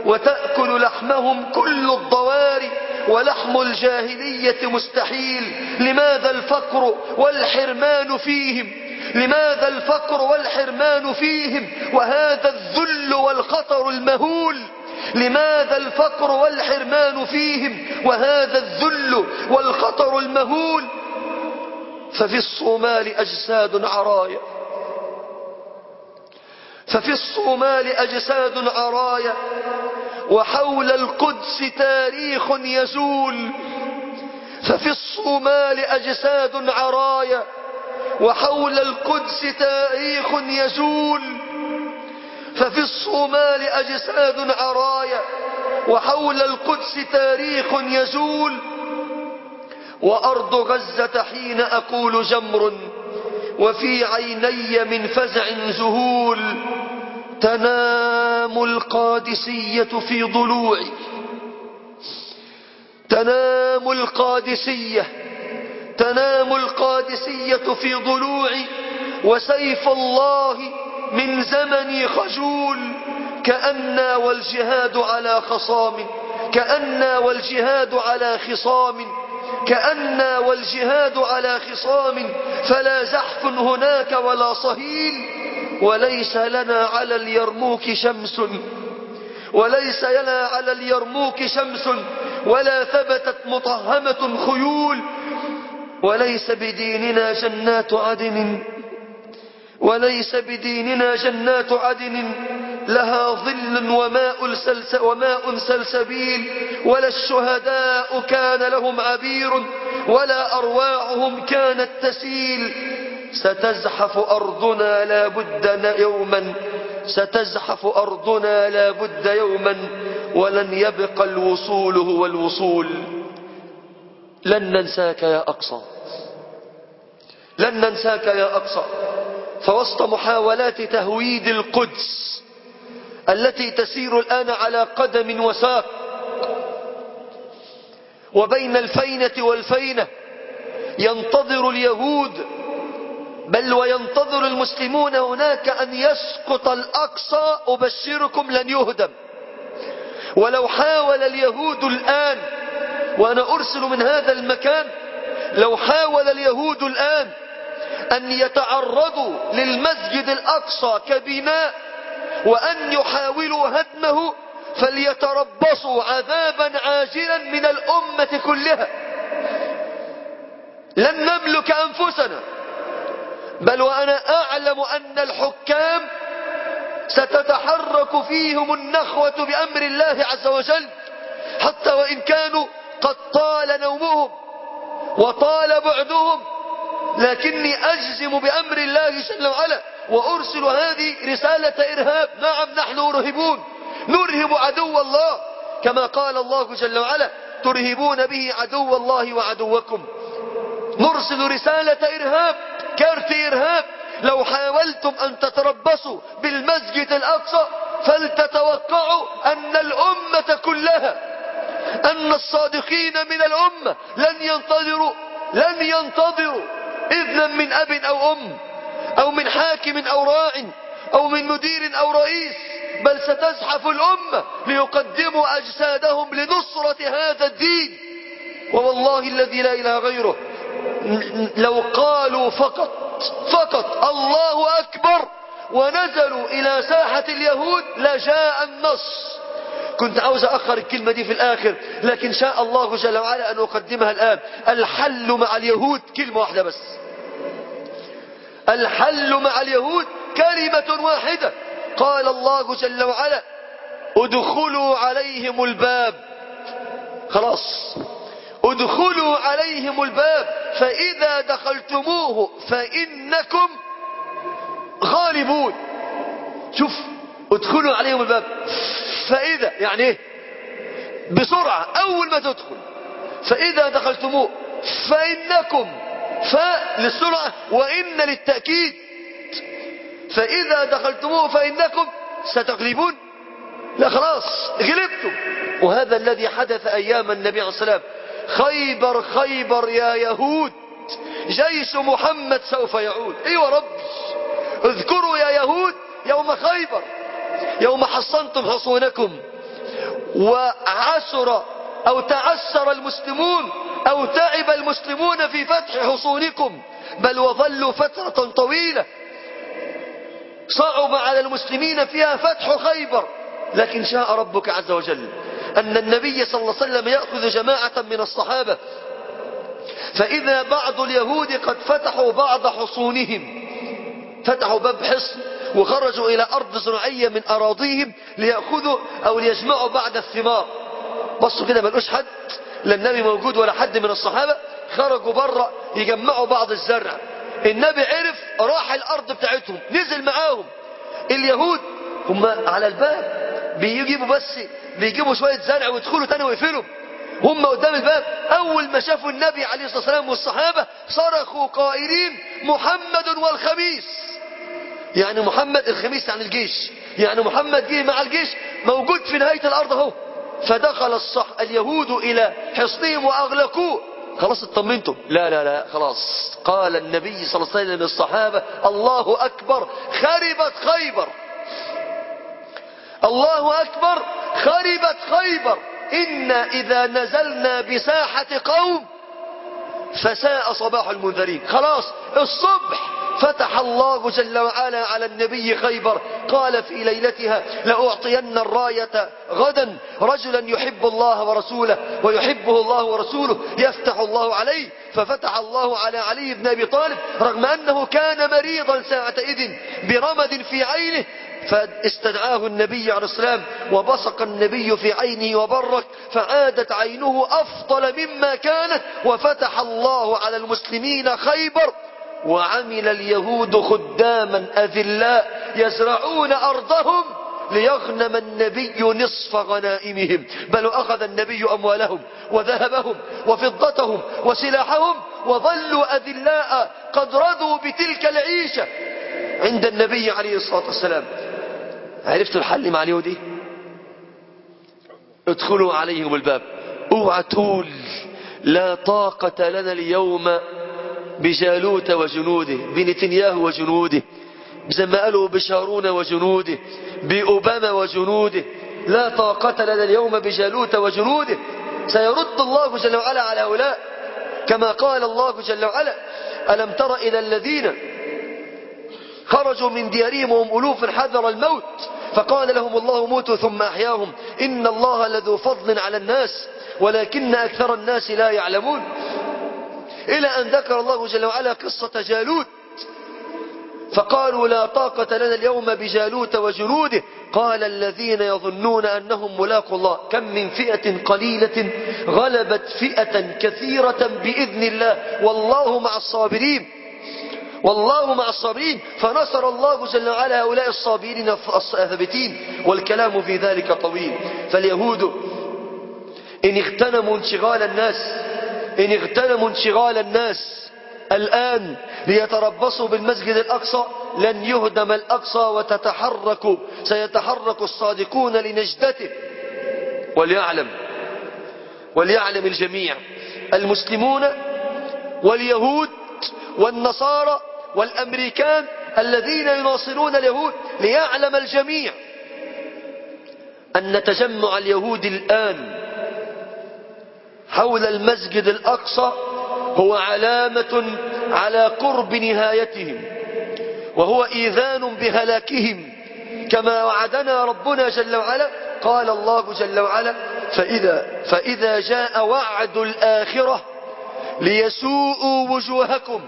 وتأكل لحمهم كل الضواري ولحم الجاهلية مستحيل لماذا الفقر والحرمان فيهم لماذا الفقر والحرمان فيهم وهذا الذل والخطر المهول لماذا الفقر والحرمان فيهم وهذا الذل والخطر المهول ففي الصومال أجساد عرايا ففي الصومال أجساد عرايا وحول القدس تاريخ يزول ففي الصومال أجساد عرايا وحول القدس تاريخ يزول ففي الصومال أجساد عرايا وحول القدس تاريخ يزول وأرض غزة حين أقول جمر وفي عيني من فزع ذهول تنام القادسية في ضلوعي تنام القادسية تنام القادسية في ضلوعي وسيف الله من زمني خجول كأنا والجهاد على خصام كأنا والجهاد على خصام كأنا والجهاد على خصام فلا زحف هناك ولا صهيل وليس لنا على اليرموك شمس وليس لنا على اليرموك شمس ولا ثبتت مطهمة خيول وليس بديننا جنات عدن وليس بديننا جنات عدن لها ظل وماء, سلس وماء سلسبيل ولا الشهداء كان لهم عبير ولا أرواعهم كانت تسيل ستزحف أرضنا لا بد يوما ستزحف أرضنا لا بد يوما ولن يبقى الوصول هو الوصول لن ننساك يا أقصى لن ننساك يا أقصى فوسط محاولات تهويد القدس التي تسير الآن على قدم وساق وبين الفينة والفينة ينتظر اليهود بل وينتظر المسلمون هناك أن يسقط الأقصى أبشركم لن يهدم ولو حاول اليهود الآن وأنا أرسل من هذا المكان لو حاول اليهود الآن أن يتعرضوا للمسجد الأقصى كبناء وأن يحاولوا هدمه فليتربصوا عذابا عاجلا من الأمة كلها لن نملك أنفسنا بل وأنا أعلم أن الحكام ستتحرك فيهم النخوة بأمر الله عز وجل حتى وإن كانوا قد طال نومهم وطال بعدهم لكني أجزم بأمر الله جل وعلا وأرسل هذه رسالة إرهاب نعم نحن مرهبون نرهب عدو الله كما قال الله جل وعلا ترهبون به عدو الله وعدوكم نرسل رسالة إرهاب كارت إرهاب لو حاولتم أن تتربصوا بالمسجد الأقصى فلتتوقعوا أن الأمة كلها أن الصادقين من الأمة لن ينتظروا لن ينتظروا إذنا من أب أو أم أو من حاكم أو راع أو من مدير أو رئيس بل ستزحف الأمة ليقدموا أجسادهم لنصرة هذا الدين ووالله الذي لا إله غيره لو قالوا فقط فقط الله أكبر ونزلوا إلى ساحة اليهود لجاء النص كنت عاوز أخر الكلمة دي في الآخر لكن شاء الله جل وعلا أن أقدمها الآن الحل مع اليهود كلمة واحدة بس الحل مع اليهود كلمة واحدة قال الله جل وعلا ادخلوا عليهم الباب خلاص ادخلوا عليهم الباب فإذا دخلتموه فإنكم غالبون شوف ادخلوا عليهم الباب فإذا يعني ايه بسرعة أول ما تدخل فإذا دخلتموه فإنكم فللسرعة وإن للتأكيد فإذا دخلتموه فإنكم ستغلبون لا خلاص غلبتم وهذا الذي حدث أيام النبي عليه الصلاة والسلام خيبر خيبر يا يهود جيش محمد سوف يعود ايوه ربي اذكروا يا يهود يوم خيبر يوم حصنتم حصونكم وعسر أو تعسر المسلمون أو تعب المسلمون في فتح حصونكم بل وظلوا فترة طويلة صعب على المسلمين فيها فتح خيبر لكن شاء ربك عز وجل أن النبي صلى الله عليه وسلم يأخذ جماعة من الصحابة فإذا بعض اليهود قد فتحوا بعض حصونهم فتحوا باب حصن وخرجوا إلى أرض زراعية من أراضيهم ليأخذوا أو ليجمعوا بعد الثمار بصوا كده ملقوش حد لا النبي موجود ولا حد من الصحابة خرجوا بره يجمعوا بعض الزرع النبي عرف راح الأرض بتاعتهم نزل معاهم اليهود هم على الباب بيجيبوا بس بيجيبوا شوية زرع ويدخلوا تاني ويقفلوا هم قدام الباب أول ما شافوا النبي عليه الصلاة والسلام والصحابة صرخوا قائلين محمد والخميس يعني محمد الخميس عن الجيش يعني محمد جه مع الجيش موجود في نهاية الأرض اهو فدخل الصح اليهود إلى حصنهم وأغلقوه خلاص اطمنتم لا لا لا خلاص قال النبي صلى الله عليه وسلم للصحابة الله أكبر خربت خيبر الله أكبر خربت خيبر إنا إذا نزلنا بساحة قوم فساء صباح المنذرين خلاص الصبح فتح الله جل وعلا على النبي خيبر قال في ليلتها لأعطين الراية غدا رجلا يحب الله ورسوله ويحبه الله ورسوله يفتح الله عليه ففتح الله على علي بن أبي طالب رغم أنه كان مريضا ساعتئذ برمد في عينه فاستدعاه النبي عليه السلام وبصق النبي في عينه وبرك فعادت عينه أفضل مما كانت وفتح الله على المسلمين خيبر وعمل اليهود خداما أذلاء يزرعون أرضهم ليغنم النبي نصف غنائمهم بل أخذ النبي أموالهم وذهبهم وفضتهم وسلاحهم وظلوا أذلاء قد رضوا بتلك العيشة عند النبي عليه الصلاة والسلام عرفتوا الحل مع اليهودي ادخلوا عليهم الباب اوعى تقول لا طاقة لنا اليوم بجالوت وجنوده بنتنياهو وجنوده زي ما قالوا بشارون وجنوده بأوباما وجنوده لا طاقة لنا اليوم بجالوت وجنوده سيرد الله جل وعلا على هؤلاء كما قال الله جل وعلا ألم تر إلى الذين خرجوا من ديارهم وهم ألوف حذر الموت فقال لهم الله موتوا ثم أحياهم إن الله لذو فضل على الناس ولكن أكثر الناس لا يعلمون إلى أن ذكر الله جل وعلا قصة جالوت فقالوا لا طاقة لنا اليوم بجالوت وجنوده قال الذين يظنون أنهم ملاقوا الله كم من فئة قليلة غلبت فئة كثيرة بإذن الله والله مع الصابرين والله مع الصابرين فنصر الله جل وعلا هؤلاء الصابرين الثابتين والكلام في ذلك طويل فاليهود إن اغتنموا انشغال الناس إن اغتنموا انشغال الناس الآن ليتربصوا بالمسجد الأقصى لن يهدم الأقصى وتتحرك سيتحرك الصادقون لنجدته وليعلم وليعلم الجميع المسلمون واليهود والنصارى والأمريكان الذين يناصرون اليهود ليعلم الجميع أن تجمع اليهود الآن حول المسجد الأقصى هو علامة على قرب نهايتهم وهو إيذان بهلاكهم كما وعدنا ربنا جل وعلا قال الله جل وعلا فإذا, فإذا جاء وعد الآخرة ليسوءوا وجوهكم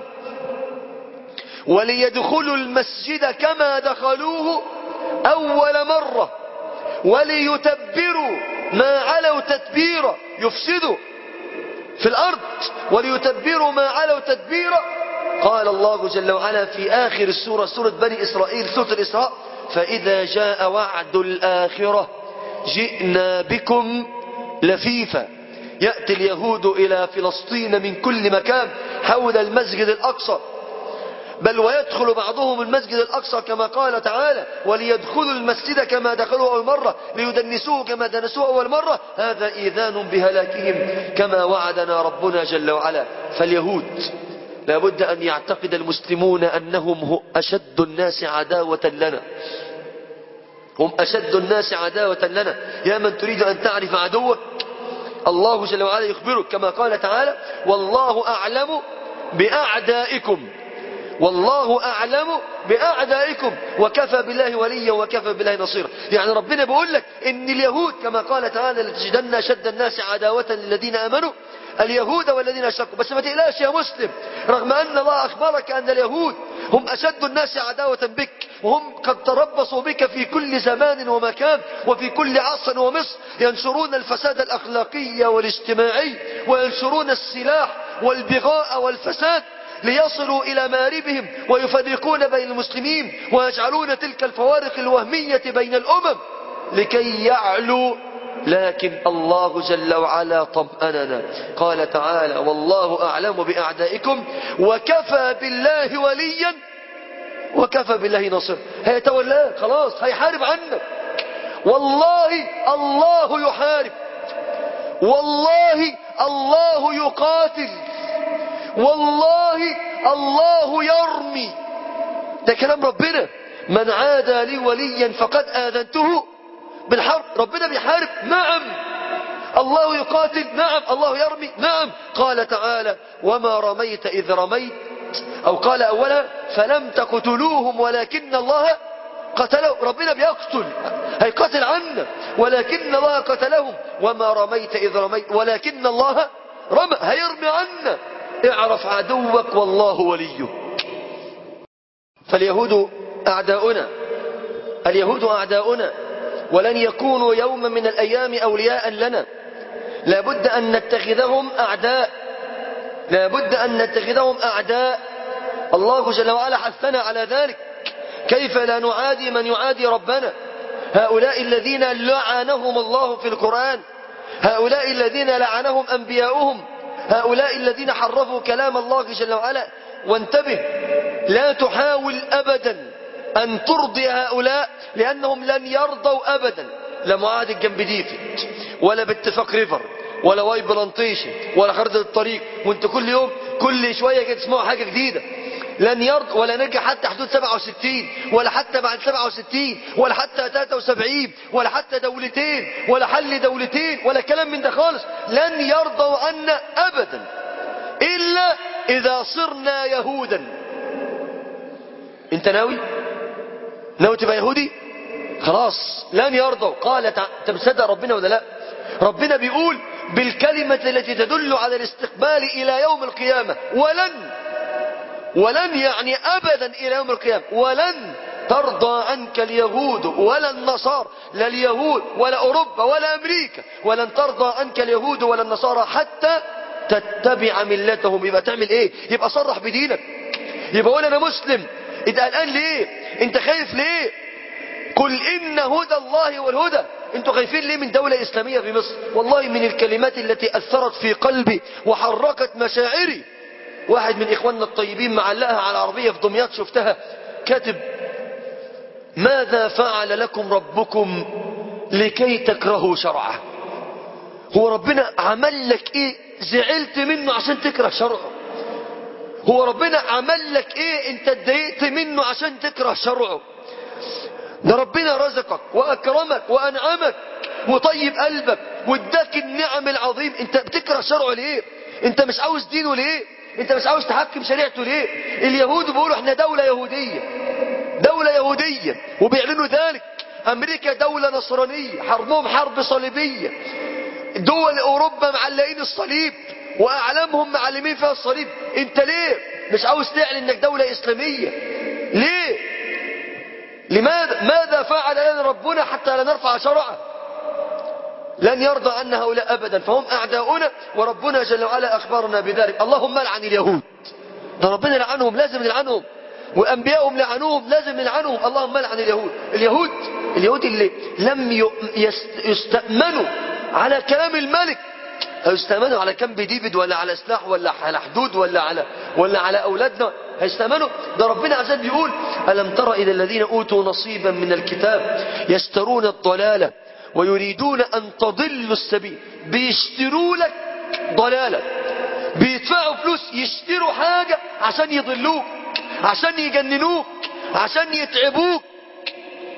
وليدخلوا المسجد كما دخلوه أول مرة وليتبروا ما علوا تتبيرا يفسدوا في الأرض وليتبروا ما علوا تدبيرا قال الله جل وعلا في آخر السورة سورة بني إسرائيل سورة الإسراء فإذا جاء وعد الآخرة جئنا بكم لفيفا يأتي اليهود إلى فلسطين من كل مكان حول المسجد الأقصى بل ويدخل بعضهم المسجد الأقصى كما قال تعالى وليدخلوا المسجد كما دخلوا أول مرة ليدنسوه كما دنسوه أول مرة هذا إيذان بهلاكهم كما وعدنا ربنا جل وعلا فاليهود لابد أن يعتقد المسلمون أنهم أشد الناس عداوة لنا هم أشد الناس عداوة لنا يا من تريد أن تعرف عدوك الله جل وعلا يخبرك كما قال تعالى والله أعلم بأعدائكم والله أعلم بأعدائكم وكفى بالله وليا وكفى بالله نصيرا يعني ربنا بيقول لك إن اليهود كما قال تعالى لتجدن أشد الناس عداوة للذين آمنوا اليهود والذين أشركوا بس ما تقلقش يا مسلم رغم أن الله أخبرك أن اليهود هم أشد الناس عداوة بك وهم قد تربصوا بك في كل زمان ومكان وفي كل عصر ومصر ينشرون الفساد الأخلاقي والاجتماعي وينشرون السلاح والبغاء والفساد ليصلوا إلى ماربهم ويفرقون بين المسلمين ويجعلون تلك الفوارق الوهمية بين الأمم لكي يعلوا لكن الله جل وعلا طمأننا قال تعالى والله أعلم بأعدائكم وكفى بالله وليا وكفى بالله نصير هيتولاك خلاص هيحارب عنك والله الله يحارب والله الله يقاتل والله الله يرمي ده كلام ربنا من عادى لي وليا فقد آذنته بالحرب ربنا بيحارب نعم الله يقاتل نعم الله يرمي نعم قال تعالى وما رميت إذ رميت أو قال أولا فلم تقتلوهم ولكن الله قتلهم ربنا بيقتل هيقتل عنا ولكن الله قتلهم وما رميت إذ رميت ولكن الله رمى هيرمي عنا اعرف عدوك والله وليك فاليهود أعداؤنا اليهود أعداؤنا ولن يكونوا يوما من الأيام أولياء لنا لابد أن نتخذهم أعداء لابد أن نتخذهم أعداء الله جل وعلا حثنا على ذلك كيف لا نعادي من يعادي ربنا هؤلاء الذين لعنهم الله في القرآن هؤلاء الذين لعنهم أنبياؤهم هؤلاء الذين حرفوا كلام الله جل وعلا وانتبه لا تحاول أبدا أن ترضي هؤلاء لأنهم لن يرضوا أبدا لا معاهدة جنب ديفيد ولا باتفاق ريفر ولا واي بلانتيشن ولا خريطة الطريق وانت كل يوم كل شوية كده تسمعوا حاجة جديدة لن يرضى ولا نرجع حتى حدود 67 ولا حتى بعد 67 ولا حتى 73 ولا حتى دولتين ولا حل دولتين ولا كلام من ده خالص لن يرضوا عنا أبدا إلا إذا صرنا يهودا انت ناوي ناوي تبقى يهودي خلاص لن يرضوا قال تع... انت مصدق ربنا ولا لا ربنا بيقول بالكلمة التي تدل على الاستقبال إلى يوم القيامة ولن ولن يعني أبدا إلى يوم القيامة ولن ترضى عنك اليهود ولا النصارى لا اليهود ولا أوروبا ولا أمريكا ولن ترضى عنك اليهود ولا النصارى حتى تتبع ملتهم يبقى تعمل ايه يبقى صرح بدينك يبقى قول انا مسلم انت قلقان ليه انت خايف ليه قل ان هدى الله والهدى انتوا خايفين ليه من دولة اسلامية في مصر والله من الكلمات التي اثرت في قلبي وحركت مشاعري واحد من اخواننا الطيبين معلقها على عربية في دمياط شفتها كاتب ماذا فعل لكم ربكم لكي تكرهوا شرعه هو ربنا عمل لك ايه زعلت منه عشان تكره شرعه هو ربنا عمل لك ايه انت اتضايقت منه عشان تكره شرعه ده ربنا رزقك واكرمك وانعمك وطيب قلبك واداك النعم العظيم انت بتكره شرعه ليه انت مش عاوز دينه ليه انت مش عاوز تحكم شريعته ليه اليهود بيقولوا احنا دولة يهودية دولة يهودية وبيعلنوا ذلك امريكا دولة نصرانية حربهم حرب صليبية دول اوروبا معلقين الصليب واعلامهم معلمين فيها الصليب انت ليه مش عاوز تعلن انك دولة اسلامية ليه لماذا ماذا فعل لنا ربنا حتى لا نرفع شرعه لن يرضى عنا هؤلاء ابدا فهم اعداؤنا وربنا جل وعلا اخبرنا بذلك اللهم لعن اليهود ده ربنا لعنهم لازم نلعنهم وانبيائهم لعنوهم لازم نلعنهم اللهم لعن اليهود اليهود اليهود اللي لم يستأمنوا على كلام الملك هيستأمنوا على كم ديفيد ولا على سلاح ولا على حدود ولا على ولا على اولادنا هيستأمنوا ده ربنا عز وجل بيقول ألم تر إلى الذين أوتوا نصيبا من الكتاب يشترون الضلالة ويريدون أن تضلوا السبيل بيشتروا لك ضلالة بيدفعوا فلوس يشتروا حاجة عشان يضلوك عشان يجننوك عشان يتعبوك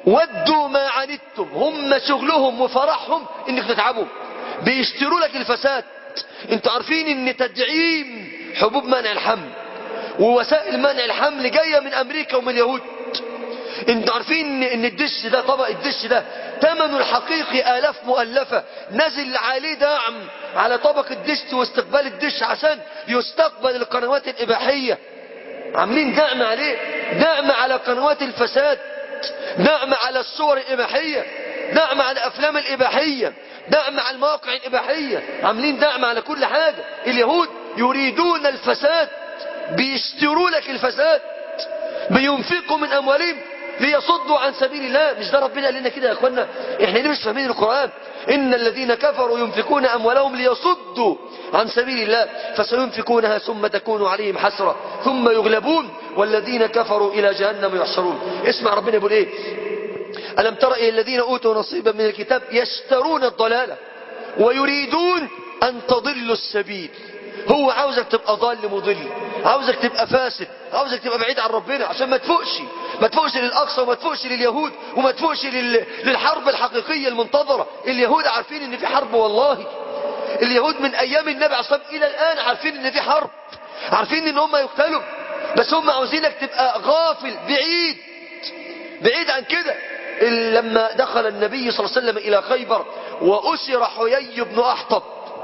ودوا ما عنتم هم شغلهم وفرحهم انك تتعبوا بيشتروا لك الفساد انتوا عارفين ان تدعيم حبوب منع الحمل ووسائل منع الحمل جاية من امريكا ومن اليهود انتوا عارفين ان الدش ده طبق الدش ده ثمنه الحقيقي الاف مؤلفة نزل عليه دعم على طبق الدش واستقبال الدش عشان يستقبل القنوات الاباحية عاملين دعم عليه دعم على قنوات الفساد دعم على الصور الاباحية دعم على الافلام الاباحية دعم على المواقع الاباحية عاملين دعم على كل حاجة اليهود يريدون الفساد بيشتروا لك الفساد بينفقوا من اموالهم ليصدوا عن سبيل الله مش ده ربنا قال لنا كده يا اخوانا احنا ليه مش فاهمين القرآن ان الذين كفروا ينفقون اموالهم ليصدوا عن سبيل الله فسينفقونها ثم تكون عليهم حسرة ثم يغلبون والذين كفروا الى جهنم يحشرون اسمع ربنا يقول ايه ألم تر إلى الذين أوتوا نصيبا من الكتاب يشترون الضلالة ويريدون أن تضلوا السبيل هو عاوزك تبقى ضال مضل عاوزك تبقى فاسد عاوزك تبقى بعيد عن ربنا عشان ما تفوقش ما تفوقش للأقصى وما تفوقش لليهود وما تفوقش لل... للحرب الحقيقية المنتظرة اليهود عارفين ان في حرب والله اليهود من ايام النبي عليه الصلاة والسلام الى الان عارفين ان في حرب عارفين ان هم يقتلوا بس هم عاوزينك تبقى غافل بعيد بعيد عن كده لما دخل النبي صلى الله عليه وسلم إلى خيبر وأسر حيي بن أحطب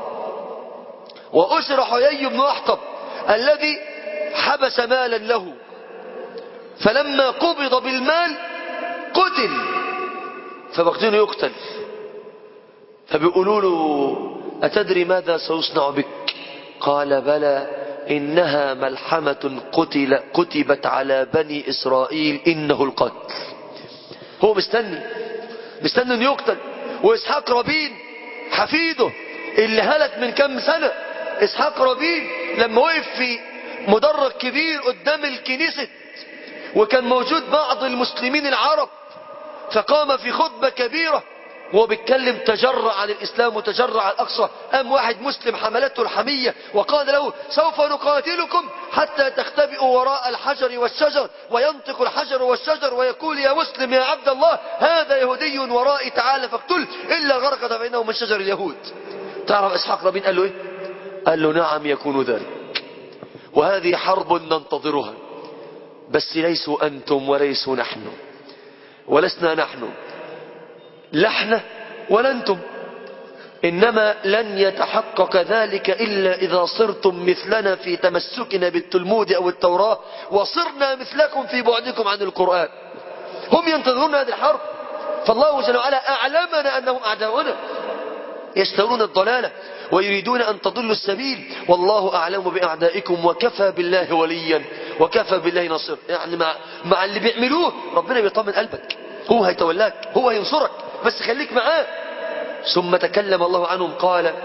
وأسر حيي بن أحطب الذي حبس مالا له فلما قبض بالمال قتل فبقتين يقتل فبيقولوا له أتدري ماذا سيصنع بك قال بلى إنها ملحمة قتل كتبت على بني إسرائيل إنه القتل هو مستني مستني انه يقتل واسحاق رابين حفيده اللي هلك من كم سنة اسحاق رابين لما وقف في مدرج كبير قدام الكنيسة وكان موجود بعض المسلمين العرب فقام في خطبة كبيرة وهو بيتكلم تجرع عن الإسلام وتجرع عن الأقصى أم واحد مسلم حملته الحمية وقال له سوف نقاتلكم حتى تختبئوا وراء الحجر والشجر وينطق الحجر والشجر ويقول يا مسلم يا عبد الله هذا يهودي ورائي تعالى فاقتل إلا غرقت فإنه من شجر اليهود تعرف إسحاق رابين قال له إيه قال له نعم يكون ذلك وهذه حرب ننتظرها بس ليسوا أنتم وليسوا نحن ولسنا نحن لا احنا ولا انتم انما لن يتحقق ذلك الا اذا صرتم مثلنا في تمسكنا بالتلمود او التوراة وصرنا مثلكم في بعدكم عن القرآن هم ينتظرون هذه الحرب فالله جل وعلا اعلمنا انهم اعداؤنا يشترون الضلالة ويريدون أن تضلوا السبيل والله أعلم بأعدائكم وكفى بالله وليا وكفى بالله نصير يعني مع, مع اللي بيعملوه ربنا بيطمن قلبك هو هيتولاك هو هينصرك بس خليك معاه ثم تكلم الله عنهم قال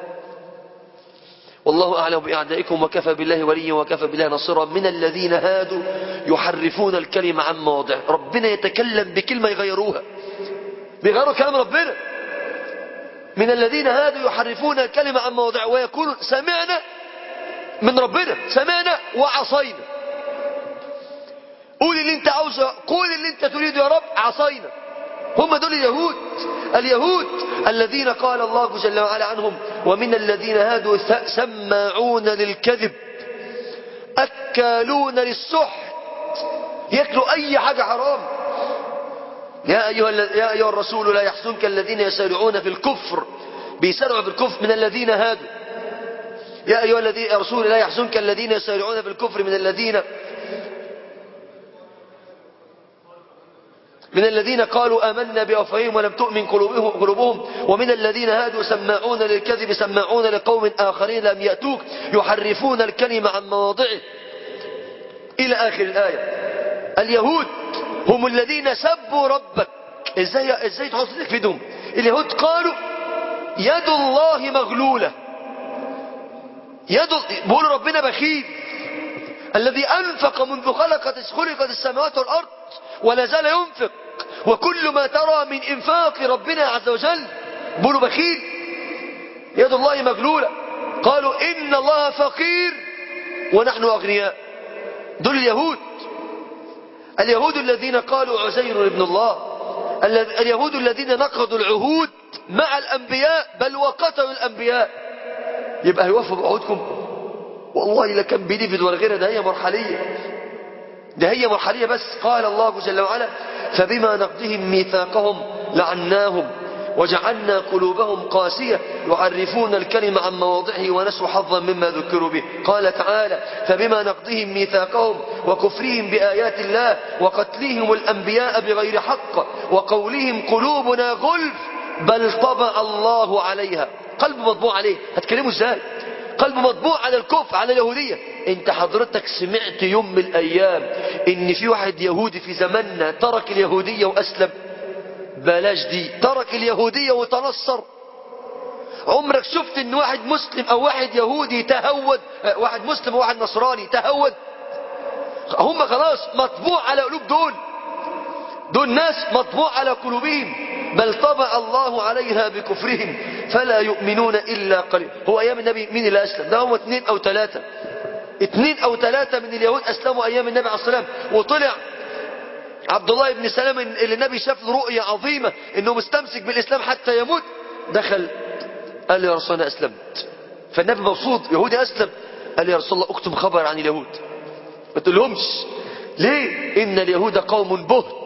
والله أعلم بأعدائكم وكفى بالله وليا وكفى بالله نصيرا من الذين هادوا يحرفون الكلمة عن مواضع ربنا يتكلم بكلمة يغيروها بيغيروا كلام ربنا من الذين هادوا يحرفون الكلمة عن مواضع ويقولون سمعنا من ربنا سمعنا وعصينا قول اللي انت عاوزه قول اللي انت تريده يا رب عصينا هم دول اليهود اليهود الذين قال الله جل وعلا عنهم ومن الذين هادوا سماعون للكذب أكالون للسحت ياكلوا أي حاجة حرام يا أيها, يا أيها الرسول لا يحزنك الذين يسارعون في الكفر بيسارعوا في الكفر من الذين هادوا يا أيها الذين الرسول لا يحزنك الذين يسارعون في الكفر من الذين من الذين قالوا آمنا بأفواههم ولم تؤمن قلوبهم, قلوبهم ومن الذين هادوا سماعون للكذب سماعون لقوم آخرين لم يأتوك يحرفون الكلمة عن مواضعه إلى آخر الآية اليهود هم الذين سبوا ربك ازاي ازاي تحط ايدك في ايدهم اليهود قالوا يد الله مغلولة يد بيقولوا ربنا بخيل الذي أنفق منذ خلقت خلقت السماوات والأرض ولا زال ينفق وكل ما ترى من إنفاق ربنا عز وجل بيقولوا بخيل يد الله مغلولة قالوا إن الله فقير ونحن أغنياء دول اليهود اليهود الذين قالوا عزير ابن الله اليهود الذين نقضوا العهود مع الأنبياء بل وقتلوا الأنبياء يبقى هيوفوا بعهودكم والله لكان بيدفد ولا غيرها ده هي مرحلية ده هي مرحلية بس قال الله جل وعلا فبما نقضهم ميثاقهم لعناهم وجعلنا قلوبهم قاسية يعرفون الكلمة عن مواضعه ونسوا حظا مما ذكروا به قال تعالى فبما نقضهم ميثاقهم وكفرهم بآيات الله وقتلهم الأنبياء بغير حق وقولهم قلوبنا غلف بل طبع الله عليها قلب مطبوع عليه هتكلموا ازاي قلب مطبوع على الكفر على اليهودية انت حضرتك سمعت يوم من الايام ان في واحد يهودي في زماننا ترك اليهودية واسلم بلاش دي ترك اليهودية وتنصر عمرك شفت ان واحد مسلم او واحد يهودي تهود واحد مسلم وواحد نصراني تهود هم خلاص مطبوع على قلوب دول دول ناس مطبوع على قلوبهم بل طبع الله عليها بكفرهم فلا يؤمنون إلا قليل هو أيام النبي مين اللي أسلم ده هم اثنين أو ثلاثة اثنين أو ثلاثة من اليهود أسلموا أيام النبي عليه الصلاة والسلام وطلع عبد الله بن سلام اللي النبي شاف له رؤية عظيمة انه مستمسك بالإسلام حتى يموت دخل قال لي يا رسول الله أسلمت فالنبي مبسوط يهودي أسلم قال لي يا رسول الله اكتم خبر عن اليهود ما تقولهمش ليه إن اليهود قوم بهت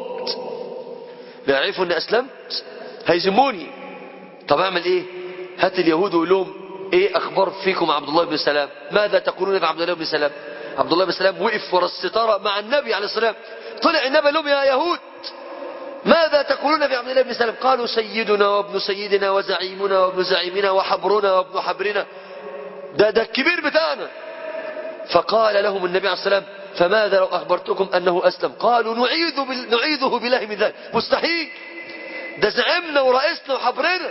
لا يعرفوا أني أسلمت هيزموني طب أعمل إيه هات اليهود وقول لهم إيه أخبار فيكم عبد الله بن سلام ماذا تقولون في عبد الله بن سلام عبد الله بن سلام وقف ورا الستارة مع النبي عليه السلام طلع النبي لهم يا يهود ماذا تقولون في عبد الله بن سلام قالوا سيدنا وابن سيدنا وزعيمنا وابن زعيمنا وحبرنا وابن حبرنا ده ده الكبير بتاعنا فقال لهم النبي عليه السلام فماذا لو أخبرتكم أنه أسلم قالوا نعيذ بال... نعيذه بالله من ذلك مستحيل ده زعمنا ورئيسنا وحبرنا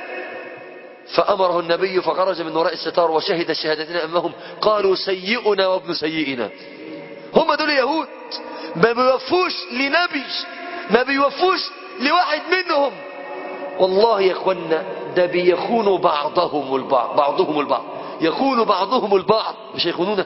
فأمره النبي فخرج من وراء الستار وشهد الشهادتين أمهم قالوا سيئنا وابن سيئنا هم دول يهود ما بيوفوش لنبي ما بيوفوش لواحد منهم والله يا اخوانا ده بيخونوا بعضهم البعض بعضهم البعض يخون بعضهم البعض مش يخونونه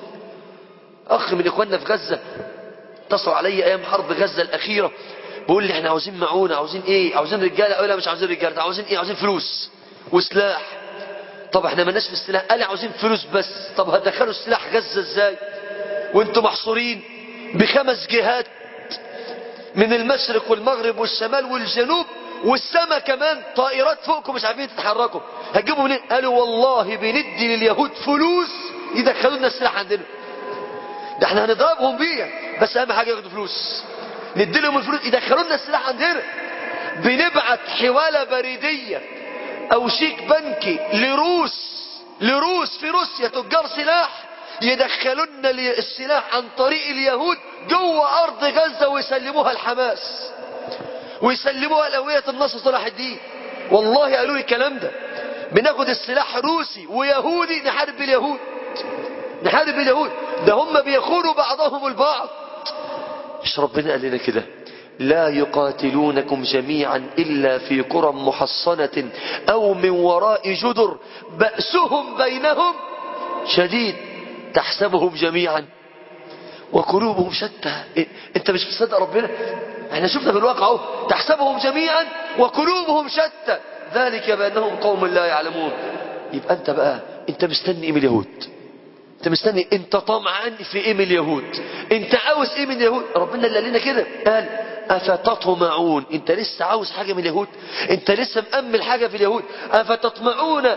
اخ من اخواننا في غزة اتصل علي ايام حرب غزة الاخيرة بيقول لي احنا عاوزين معونة عاوزين ايه عاوزين رجالة اقول لا مش عاوزين رجالة عاوزين ايه عاوزين فلوس وسلاح طب احنا مالناش في السلاح قال لي عاوزين فلوس بس طب هتدخلوا السلاح غزة ازاي وانتم محصورين بخمس جهات من المشرق والمغرب والشمال والجنوب والسماء كمان طائرات فوقكم مش عارفين تتحركوا هتجيبوا منين قالوا والله بندي لليهود فلوس يدخلوا لنا السلاح عندنا ده احنا هنضربهم بيها بس اهم حاجه ياخدوا فلوس ندي لهم الفلوس يدخلوا لنا السلاح عندنا بنبعت حواله بريديه او شيك بنكي لروس لروس في روسيا تجار سلاح يدخلوا لنا السلاح عن طريق اليهود جوه ارض غزه ويسلموها الحماس ويسلموها لهويه النصر صلاح الدين والله قالوا لي الكلام ده بناخد السلاح روسي ويهودي نحارب اليهود نحارب اليهود ده هم بيخونوا بعضهم البعض مش ربنا قال لنا كده لا يقاتلونكم جميعا إلا في قرى محصنة أو من وراء جدر بأسهم بينهم شديد تحسبهم جميعا وقلوبهم شتى انت مش مصدق ربنا احنا شفنا في الواقع اهو تحسبهم جميعا وقلوبهم شتى ذلك بأنهم قوم لا يعلمون يبقى انت بقى انت مستني ايه من اليهود انت مستني انت طمعان في ايه من اليهود انت عاوز ايه من اليهود ربنا اللي قال لنا كده قال افتطمعون انت لسه عاوز حاجة من اليهود انت لسه مأمل حاجة في اليهود افتطمعون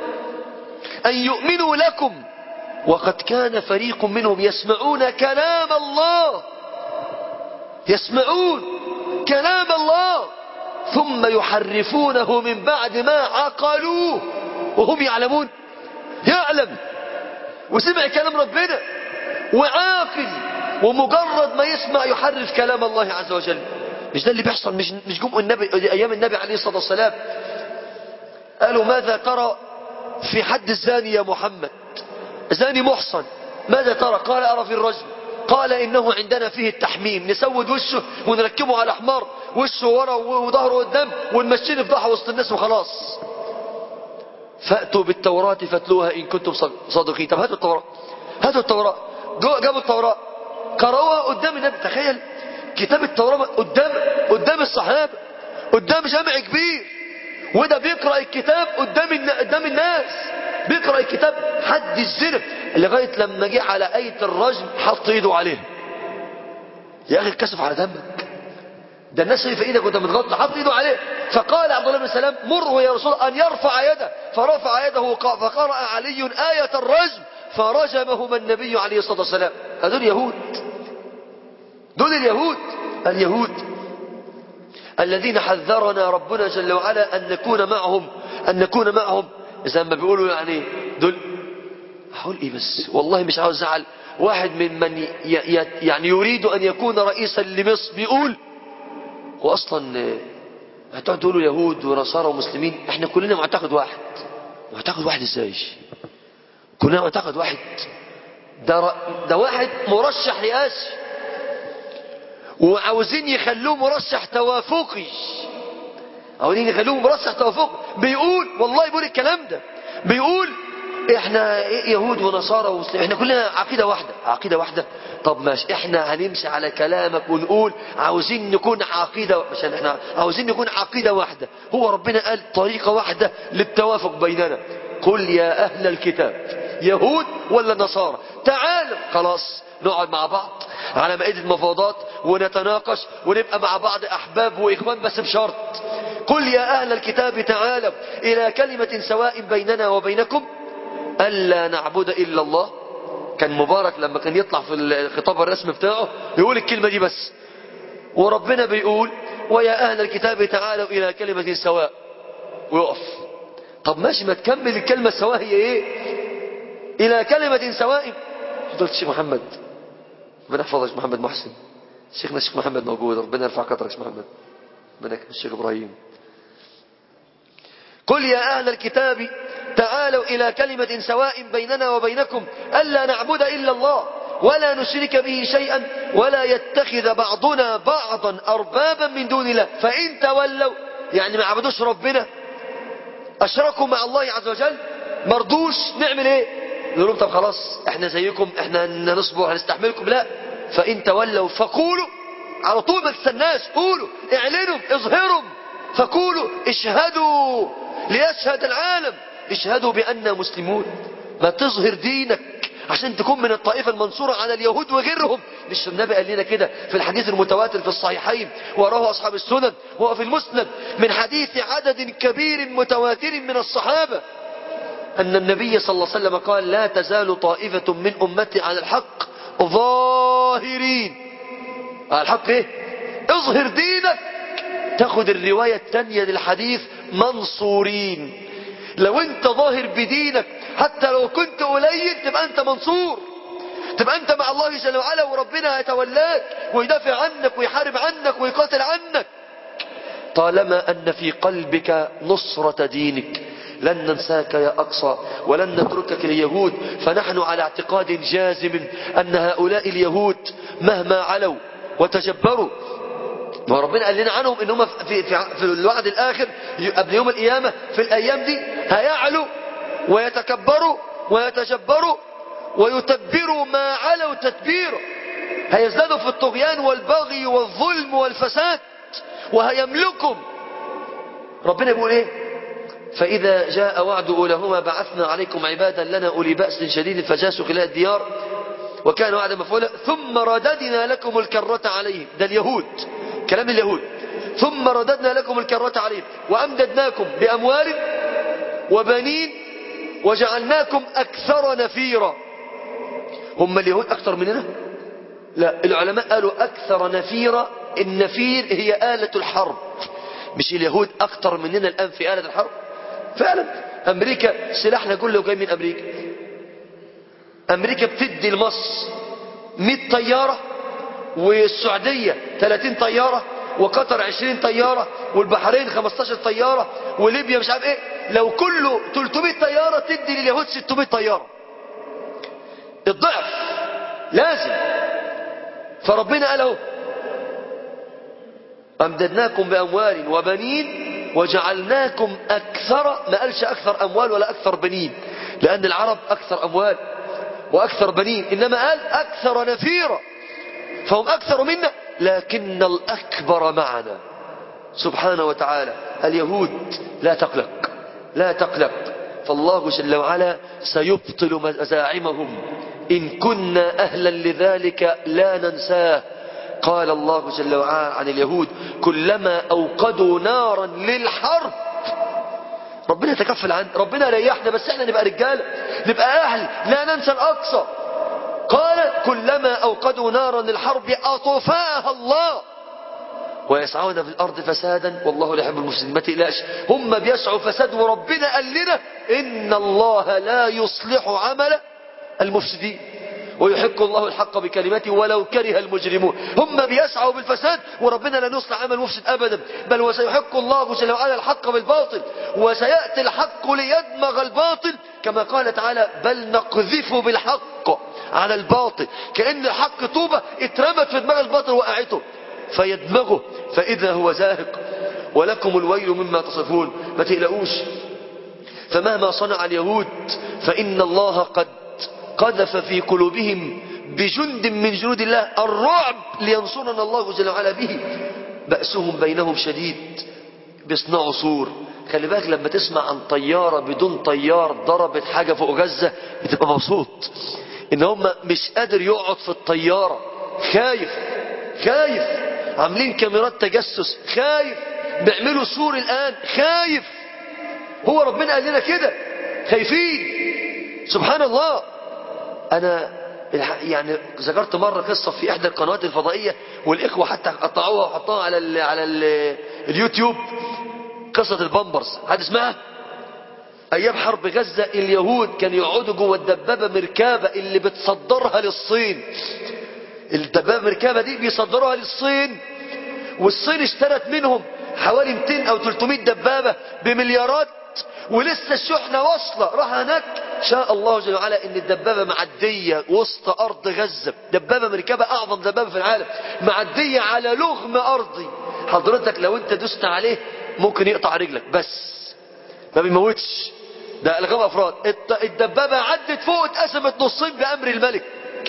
ان يؤمنوا لكم وقد كان فريق منهم يسمعون كلام الله يسمعون كلام الله ثم يحرفونه من بعد ما عقلوه وهم يعلمون يعلم وسمع كلام ربنا وعاقل ومجرد ما يسمع يحرف كلام الله عز وجل مش ده اللي بيحصل مش مش جم النبي ايام النبي عليه الصلاه والسلام قالوا ماذا ترى في حد الزاني يا محمد زاني محصن ماذا ترى قال ارى في الرجل قال انه عندنا فيه التحميم نسود وشه ونركبه على حمار وشه ورا وظهره قدام ونمشيه نفضحه وسط الناس وخلاص فأتوا بالتوراة فاتلوها إن كنتم صادقين طب هاتوا التوراة هاتوا التوراة جابوا التوراة قرأوها قدام النبي تخيل كتاب التوراة قدام قدام الصحابة قدام جمع كبير وده بيقرأ الكتاب قدام النا- قدام الناس بيقرأ الكتاب حد الزنا لغاية لما جه على آية الرجم حط ايده عليه يا اخي اتكسف على دمك ده الناس شايفه ايدك وانت متغطى حط ايده عليه فقال عبد الله بن سلام مره يا رسول الله ان يرفع يده فرفع يده وق- فقرأ علي آية الرجم فرجمهما النبي عليه الصلاة والسلام هذول يهود دول اليهود اليهود الذين حذرنا ربنا جل وعلا أن نكون معهم أن نكون معهم زي ما بيقولوا يعني دول هقول إيه بس والله مش عاوز أزعل واحد من من ي- ي- يعني يريد أن يكون رئيسا لمصر بيقول هو أصلا آه، هتقعد تقولوا يهود ونصارى ومسلمين احنا كلنا معتقد واحد معتقد واحد ازاي كلنا معتقد واحد ده, ر- ده واحد مرشح رئاسي وعاوزين يخلوه مرشح توافقي عاوزين يخلوه مرشح توافقي بيقول والله بيقول الكلام ده بيقول احنا يهود ونصارى ومسلمين احنا كلنا عقيدة واحدة عقيدة واحدة طب ماشي احنا هنمشي على كلامك ونقول عاوزين نكون عقيدة مش احنا عاوزين نكون عقيدة واحدة هو ربنا قال طريقة واحدة للتوافق بيننا قل يا اهل الكتاب يهود ولا نصارى تعالوا خلاص نقعد مع بعض على مائدة مفاوضات ونتناقش ونبقى مع بعض أحباب وإخوان بس بشرط قل يا أهل الكتاب تعالوا إلى كلمة سواء بيننا وبينكم ألا نعبد إلا الله كان مبارك لما كان يطلع في الخطاب الرسمي بتاعه يقول الكلمة دي بس وربنا بيقول ويا أهل الكتاب تعالوا إلى كلمة سواء ويقف طب ماشي ما تكمل الكلمة السواء هي ايه إلى كلمة سواء فضلت الشيخ محمد ربنا يحفظك محمد محسن شيخنا الشيخ محمد موجود ربنا يرفع قدرك يا شيخ محمد ربنا يكرم الشيخ إبراهيم قل يا أهل الكتاب تعالوا إلى كلمة سواء بيننا وبينكم ألا نعبد إلا الله ولا نشرك به شيئا ولا يتخذ بعضنا بعضا أربابا من دون الله فإن تولوا يعني ما عبدوش ربنا أشركوا مع الله عز وجل مرضوش نعمل ايه نقول لهم طب خلاص احنا زيكم احنا هنصبر هنستحملكم لا فإن تولوا فقولوا على طول ما تستناش قولوا اعلنوا اظهروا فقولوا اشهدوا ليشهد العالم اشهدوا بأننا مسلمون ما تظهر دينك عشان تكون من الطائفة المنصورة على اليهود وغيرهم مش النبي قال لنا كده في الحديث المتواتر في الصحيحين وراه أصحاب السنن وفي المسند من حديث عدد كبير متواتر من الصحابة أن النبي صلى الله عليه وسلم قال لا تزال طائفة من أمتي على الحق ظاهرين على الحق ايه اظهر دينك تاخد الرواية التانية للحديث منصورين لو انت ظاهر بدينك حتى لو كنت قليل تبقى انت منصور تبقى انت مع الله جل وعلا وربنا هيتولاك ويدافع عنك ويحارب عنك ويقاتل عنك طالما ان في قلبك نصرة دينك لن ننساك يا أقصى ولن نتركك اليهود فنحن على اعتقاد جازم أن هؤلاء اليهود مهما علوا وتجبروا وربنا قال لنا عنهم ان هم في, في, في الوعد الاخر قبل يوم القيامة في الايام دي هيعلوا ويتكبروا ويتجبروا ويتبروا ما علوا تتبيرا هيزدادوا في الطغيان والبغي والظلم والفساد وهيملكهم ربنا بيقول ايه فإذا جاء وعد أولاهما بعثنا عليكم عبادا لنا أولي بأس شديد فجاسوا خلال الديار وكان وعدا مفعولا ثم رددنا لكم الكرة عليهم ده اليهود كلام اليهود ثم رددنا لكم الكرة عليهم وأمددناكم بأموال وبنين وجعلناكم أكثر نفيرا هم اليهود أكثر مننا لا العلماء قالوا أكثر نفيرا النفير هي آلة الحرب مش اليهود أكثر مننا الآن في آلة الحرب فعلا أمريكا سلاحنا كله جاي من أمريكا أمريكا بتدي لمصر 100 طيارة والسعودية 30 طيارة وقطر 20 طيارة والبحرين 15 طيارة وليبيا مش عارف ايه لو كله 300 طيارة تدي لليهود 600 طيارة الضعف لازم فربنا قال اهو أمددناكم بأموال وبنين وجعلناكم أكثر ما قالش أكثر أموال ولا أكثر بنين لأن العرب أكثر أموال وأكثر بنين إنما قال أكثر نفيرا فهم أكثر منا لكن الأكبر معنا سبحانه وتعالى اليهود لا تقلق لا تقلق فالله جل وعلا سيبطل مزاعمهم إن كنا أهلا لذلك لا ننساه قال الله جل وعلا عن اليهود كلما أوقدوا نارا للحرب ربنا يتكفل عن ربنا ريحنا بس احنا نبقى رجال نبقى أهل لا ننسى الأقصى قال كلما أوقدوا نارا للحرب أطفاها الله ويسعون في الأرض فسادا والله لا يحب المفسدين ما تقلقش هم بيسعوا فساد وربنا قال لنا إن الله لا يصلح عمل المفسدين ويحق الله الحق بكلمته ولو كره المجرمون هم بيسعوا بالفساد وربنا لا يصلح عمل مفسد أبدا بل وسيحق الله جل وعلا الحق بالباطل وسيأتي الحق ليدمغ الباطل كما قال تعالى بل نقذف بالحق على الباطل كأن الحق طوبة اترمت في دماغ الباطل وقعته فيدمغه فإذا هو زاهق ولكم الويل مما تصفون ما تقلقوش فمهما صنع اليهود فإن الله قد قذف في قلوبهم بجند من جنود الله الرعب لينصرنا الله جل وعلا به بأسهم بينهم شديد بيصنعوا سور خلي بالك لما تسمع عن طيارة بدون طيار ضربت حاجة فوق غزة بتبقى مبسوط ان هم مش قادر يقعد في الطيارة خايف خايف عاملين كاميرات تجسس خايف بيعملوا سور الآن خايف هو ربنا قال لنا كده خايفين سبحان الله أنا يعني ذكرت مرة قصة في إحدى القنوات الفضائية والإخوة حتى قطعوها وحطوها على ال على ال اليوتيوب قصة البامبرز حد اسمها أيام حرب غزة اليهود كانوا يقعدوا جوه الدبابة مركابة اللي بتصدرها للصين الدبابة مركبة دي بيصدروها للصين والصين اشترت منهم حوالي 200 او 300 دبابة بمليارات ولسه الشحنة واصلة راح هناك شاء الله جل وعلا ان الدبابة معدية وسط ارض غزة دبابة مركبة اعظم دبابة في العالم معدية على لغم ارضي حضرتك لو انت دست عليه ممكن يقطع رجلك بس ما بيموتش ده الغام افراد الدبابة عدت فوق اتقسمت نصين بامر الملك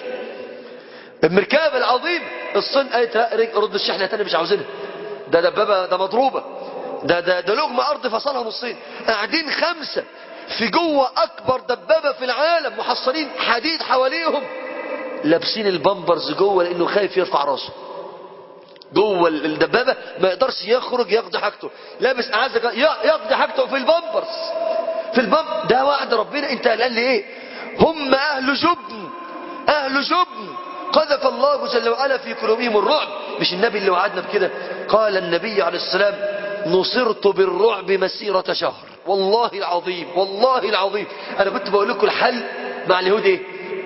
المركبة العظيم الصين قالت رد الشحنة تاني مش عاوزينها ده دبابة ده مضروبة ده ده ده لغم أرض فصلها نصين قاعدين خمسة في جوه أكبر دبابة في العالم محصلين حديد حواليهم لابسين البامبرز جوه لأنه خايف يرفع راسه جوه الدبابة ما يقدرش يخرج يقضي حاجته لابس أعزك يقضي حاجته في البامبرز في البامبر ده وعد ربنا انت قال لي ايه هم أهل جبن أهل جبن قذف الله جل وعلا في قلوبهم الرعب مش النبي اللي وعدنا بكده قال النبي عليه السلام نصرت بالرعب مسيرة شهر والله العظيم والله العظيم انا كنت بقول لكم الحل مع اليهود ايه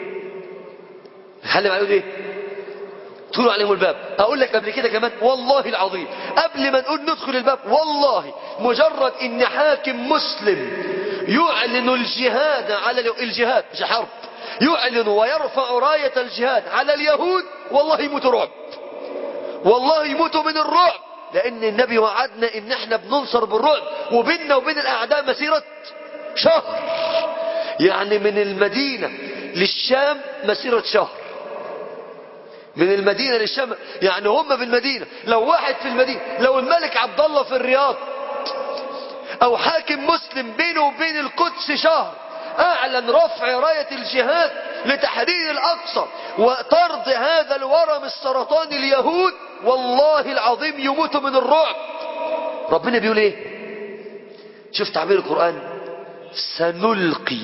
الحل مع اليهود ايه ادخلوا عليهم الباب اقول لك قبل كده كمان والله العظيم قبل ما نقول ندخل الباب والله مجرد ان حاكم مسلم يعلن الجهاد على الجهاد مش حرب يعلن ويرفع راية الجهاد على اليهود والله يموتوا رعب والله يموتوا من الرعب لأن النبي وعدنا إن احنا بننصر بالرعب وبيننا وبين الأعداء مسيرة شهر يعني من المدينة للشام مسيرة شهر من المدينة للشام يعني هم في المدينة لو واحد في المدينة لو الملك عبد الله في الرياض أو حاكم مسلم بينه وبين القدس شهر أعلن رفع راية الجهاد لتحرير الأقصى وطرد هذا الورم السرطان اليهود والله العظيم يموتوا من الرعب ربنا بيقول ايه شوف تعبير القرآن سنلقي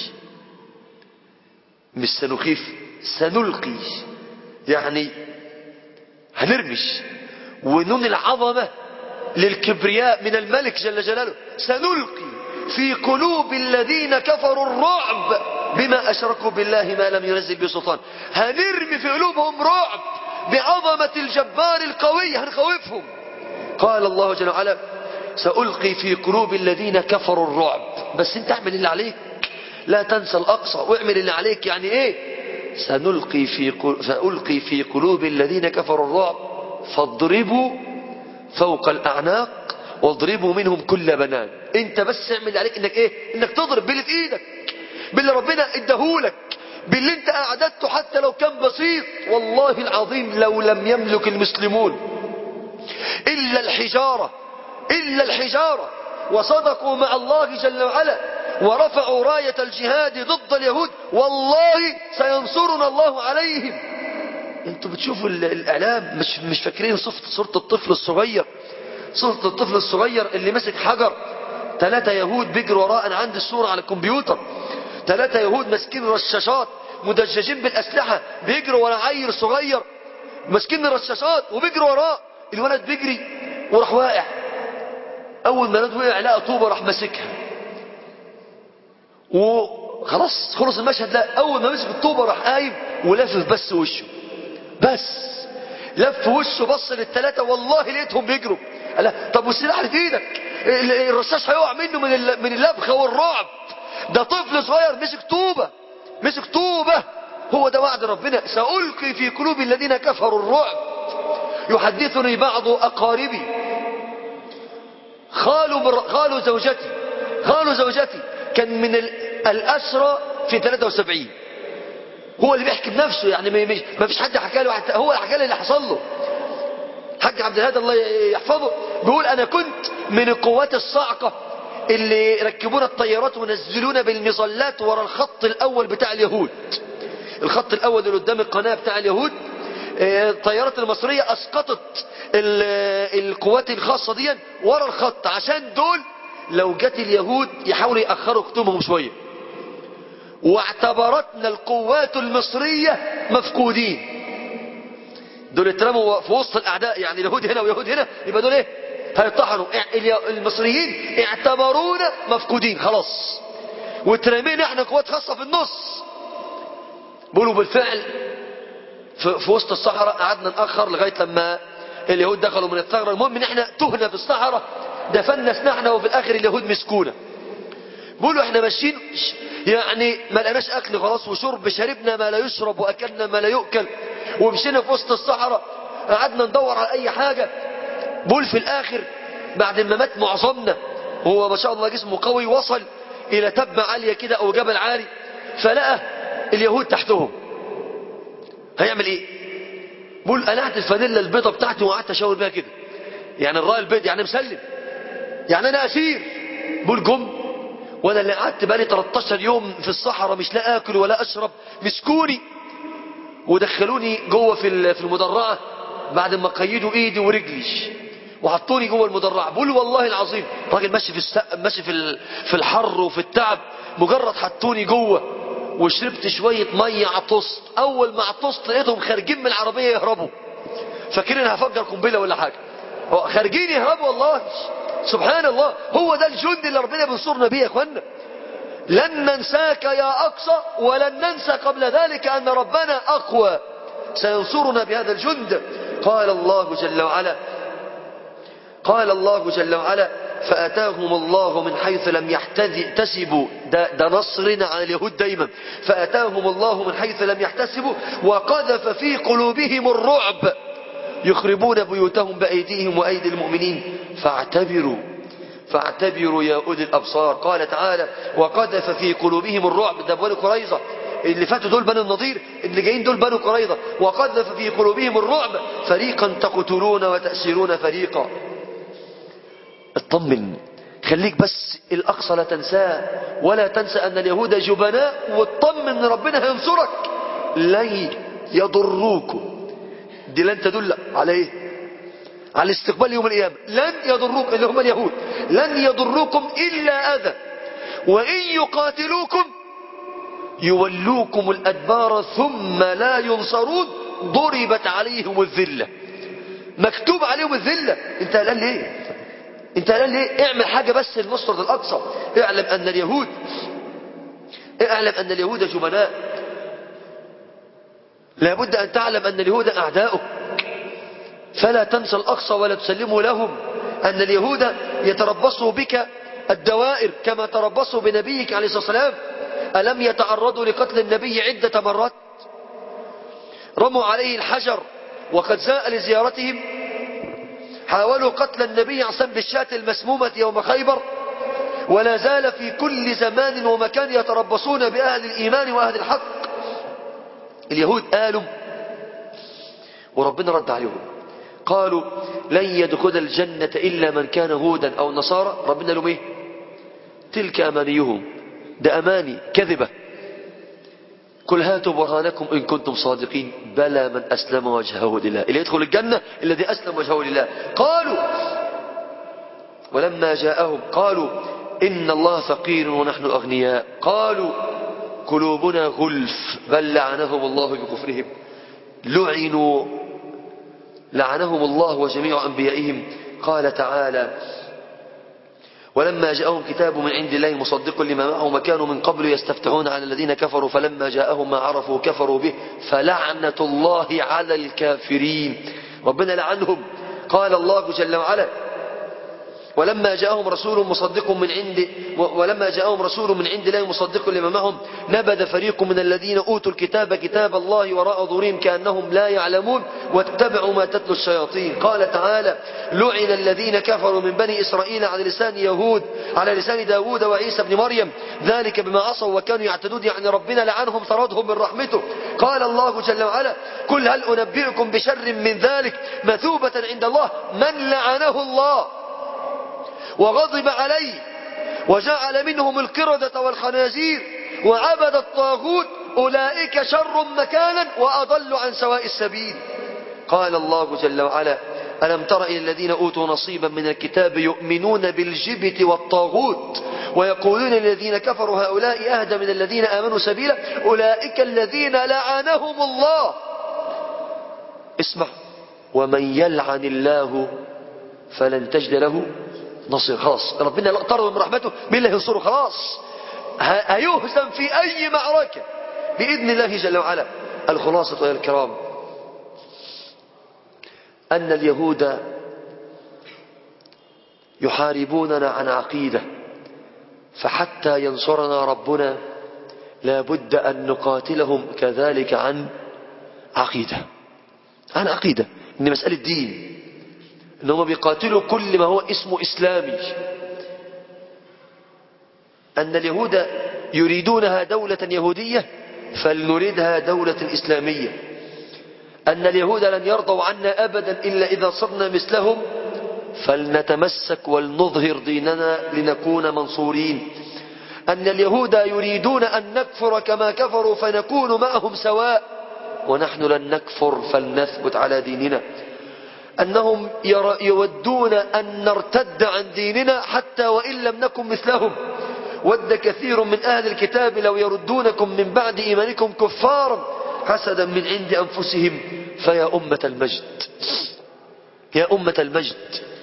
مش سنخيف سنلقي يعني هنرمش ونون العظمة للكبرياء من الملك جل جلاله سنلقي في قلوب الذين كفروا الرعب بما أشركوا بالله ما لم ينزل به سلطان هنرمي في قلوبهم رعب بعظمة الجبار القوي هنخوفهم قال الله جل وعلا سألقي في قلوب الذين كفروا الرعب بس انت اعمل اللي عليك لا تنسى الأقصى واعمل اللي عليك يعني ايه سنلقي في قل... سألقي في قلوب الذين كفروا الرعب فاضربوا فوق الأعناق واضربوا منهم كل بنان انت بس اعمل اللي عليك انك ايه انك تضرب باللي في ايدك باللي ربنا اداهولك باللي انت اعددته حتى لو كان بسيط والله العظيم لو لم يملك المسلمون إلا الحجارة إلا الحجارة وصدقوا مع الله جل وعلا ورفعوا راية الجهاد ضد اليهود والله سينصرنا الله عليهم انتوا بتشوفوا الاعلام مش مش فاكرين صورة الطفل الصغير صورة الطفل الصغير اللي مسك حجر ثلاثة يهود بيجروا وراه انا عندي الصورة على الكمبيوتر ثلاثة يهود ماسكين رشاشات مدججين بالاسلحة بيجروا ورا عيل صغير ماسكين رشاشات وبيجروا وراه الولد بيجري وراح واقع اول ما الولد وقع لقى طوبة راح ماسكها وخلاص خلص المشهد لا اول ما مسك الطوبة راح قايم ولافف بس وشه بس لف وشه بص للثلاثة والله لقيتهم بيجروا قال طب والسلاح اللي في ايدك الرشاش هيقع منه من من اللبخة والرعب ده طفل صغير مسك طوبة مسك طوبة هو ده وعد ربنا سألقي في قلوب الذين كفروا الرعب يحدثني بعض أقاربي خالوا بر... خالوا زوجتي خالوا زوجتي كان من الأسرى في 73 هو اللي بيحكي بنفسه يعني ما فيش حد حكى له هو حكى له اللي حصل له حاج عبد الهادي الله يحفظه بيقول انا كنت من القوات الصاعقه اللي ركبونا الطيارات ونزلونا بالمظلات ورا الخط الاول بتاع اليهود الخط الاول اللي قدام القناه بتاع اليهود الطيارات المصريه اسقطت القوات الخاصه دي ورا الخط عشان دول لو جت اليهود يحاولوا ياخروا خطومهم شويه واعتبرتنا القوات المصرية مفقودين دول اترموا في وسط الأعداء يعني اليهود هنا ويهود هنا يبقى دول ايه هيطحنوا المصريين اعتبرونا مفقودين خلاص واترمينا احنا قوات خاصة في النص بيقولوا بالفعل في, في وسط الصحراء قعدنا نأخر لغاية لما اليهود دخلوا من الثغرة المهم ان احنا تهنا في الصحراء دفنا سنحنا وفي الاخر اليهود مسكونا بيقولوا احنا ماشيين يعني ما لقناش اكل خلاص وشرب شربنا ما لا يشرب واكلنا ما لا يؤكل ومشينا في وسط الصحراء قعدنا ندور على اي حاجة بقول في الاخر بعد ما مات معظمنا هو ما شاء الله جسمه قوي وصل الى تبة عالية كده او جبل عالي فلقى اليهود تحتهم هيعمل ايه بقول قلعت الفانيلا البيضة بتاعتي وقعدت اشاور بيها كده يعني الراي البيض يعني مسلم يعني انا اسير بقول جم وانا اللي قعدت بقالي 13 يوم في الصحراء مش لا اكل ولا اشرب مسكوني ودخلوني جوه في في المدرعه بعد ما قيدوا ايدي ورجلي وحطوني جوه المدرعه بقول والله العظيم راجل ماشي في السق... ماشي في في الحر وفي التعب مجرد حطوني جوه وشربت شويه ميه عطست اول ما عطست لقيتهم خارجين من العربيه يهربوا فاكرين هفجر قنبله ولا حاجه خارجين يهربوا والله سبحان الله هو ده الجند اللي ربنا بينصرنا بيه يا اخوانا لن ننساك يا اقصى ولن ننسى قبل ذلك ان ربنا اقوى سينصرنا بهذا الجند قال الله جل وعلا قال الله جل وعلا فأتاهم الله من حيث لم يحتسبوا ده, ده نصرنا على اليهود دايما فأتاهم الله من حيث لم يحتسبوا وقذف في قلوبهم الرعب يخربون بيوتهم بأيديهم وأيدي المؤمنين فاعتبروا فاعتبروا يا أولي الأبصار قال تعالى وقذف في قلوبهم الرعب ده بنو قريظة اللي فاتوا دول بنو النضير اللي جايين دول بنو قريظة وقذف في قلوبهم الرعب فريقا تقتلون وتأسرون فريقا اطمن خليك بس الأقصى لا تنساه ولا تنسى أن اليهود جبناء واطمن أن ربنا هينصرك لن يضروكم دي لن تدل على ايه على استقبال يوم القيامة لن يضروكم اللي هم اليهود لن يضروكم إلا أذى وإن يقاتلوكم يولوكم الأدبار ثم لا ينصرون ضربت عليهم الذلة مكتوب عليهم الذلة انت قال ليه انت قال ليه اعمل حاجة بس المسرد الأقصى اعلم أن اليهود اعلم أن اليهود جبناء لابد أن تعلم أن اليهود أعداؤك فلا تنسى الأقصى ولا تسلمه لهم أن اليهود يتربصوا بك الدوائر كما تربصوا بنبيك عليه الصلاة والسلام ألم يتعرضوا لقتل النبي عدة مرات رموا عليه الحجر وقد زاء لزيارتهم حاولوا قتل النبي عصام بالشاة المسمومة يوم خيبر ولا زال في كل زمان ومكان يتربصون بأهل الإيمان وأهل الحق اليهود قالوا وربنا رد عليهم قالوا لن يدخل الجنة إلا من كان هودا أو نصارى ربنا لهم إيه تلك أمانيهم ده أماني كذبة قل هاتوا برهانكم إن كنتم صادقين بلى من أسلم وجهه لله اللي يدخل الجنة الذي أسلم وجهه لله قالوا ولما جاءهم قالوا إن الله فقير ونحن أغنياء قالوا قلوبنا غلف بل لعنهم الله بكفرهم لعنوا لعنهم الله وجميع أنبيائهم قال تعالى ولما جاءهم كتاب من عند الله مصدق لما معهم وكانوا من قبل يستفتحون على الذين كفروا فلما جاءهم ما عرفوا كفروا به فلعنة الله على الكافرين ربنا لعنهم قال الله جل وعلا ولما جاءهم رسول مصدق من عند ولما جاءهم رسول من عند الله مصدق لما معهم نبذ فريق من الذين اوتوا الكتاب كتاب الله وراء ظهورهم كانهم لا يعلمون واتبعوا ما تتلو الشياطين قال تعالى لعن الذين كفروا من بني اسرائيل على لسان يهود على لسان داوود وعيسى بن مريم ذلك بما عصوا وكانوا يعتدون يعني ربنا لعنهم طردهم من رحمته قال الله جل وعلا قل هل انبئكم بشر من ذلك مثوبة عند الله من لعنه الله وغضب عليه وجعل منهم القردة والخنازير وعبد الطاغوت أولئك شر مكانا وأضل عن سواء السبيل قال الله جل وعلا ألم تر إلى الذين أوتوا نصيبا من الكتاب يؤمنون بالجبت والطاغوت ويقولون للذين كفروا هؤلاء أهدى من الذين آمنوا سبيلا أولئك الذين لعنهم الله اسمع ومن يلعن الله فلن تجد له نصير خلاص ربنا لا طرد من رحمته مين اللي هينصره خلاص هيهزم في أي معركة بإذن الله جل وعلا الخلاصة يا الكرام أن اليهود يحاربوننا عن عقيدة فحتى ينصرنا ربنا لا بد أن نقاتلهم كذلك عن عقيدة عن عقيدة إن مسألة دين إن هم بيقاتلوا كل ما هو اسمه إسلامي أن اليهود يريدونها دولة يهودية فلنريدها دولة إسلامية أن اليهود لن يرضوا عنا أبدا إلا إذا صرنا مثلهم فلنتمسك ولنظهر ديننا لنكون منصورين أن اليهود يريدون أن نكفر كما كفروا فنكون معهم سواء ونحن لن نكفر فلنثبت على ديننا أنهم يودون أن نرتد عن ديننا حتى وإن لم نكن مثلهم ود كثير من أهل الكتاب لو يردونكم من بعد إيمانكم كفارا حسدا من عند أنفسهم فيا أمة المجد يا أمة المجد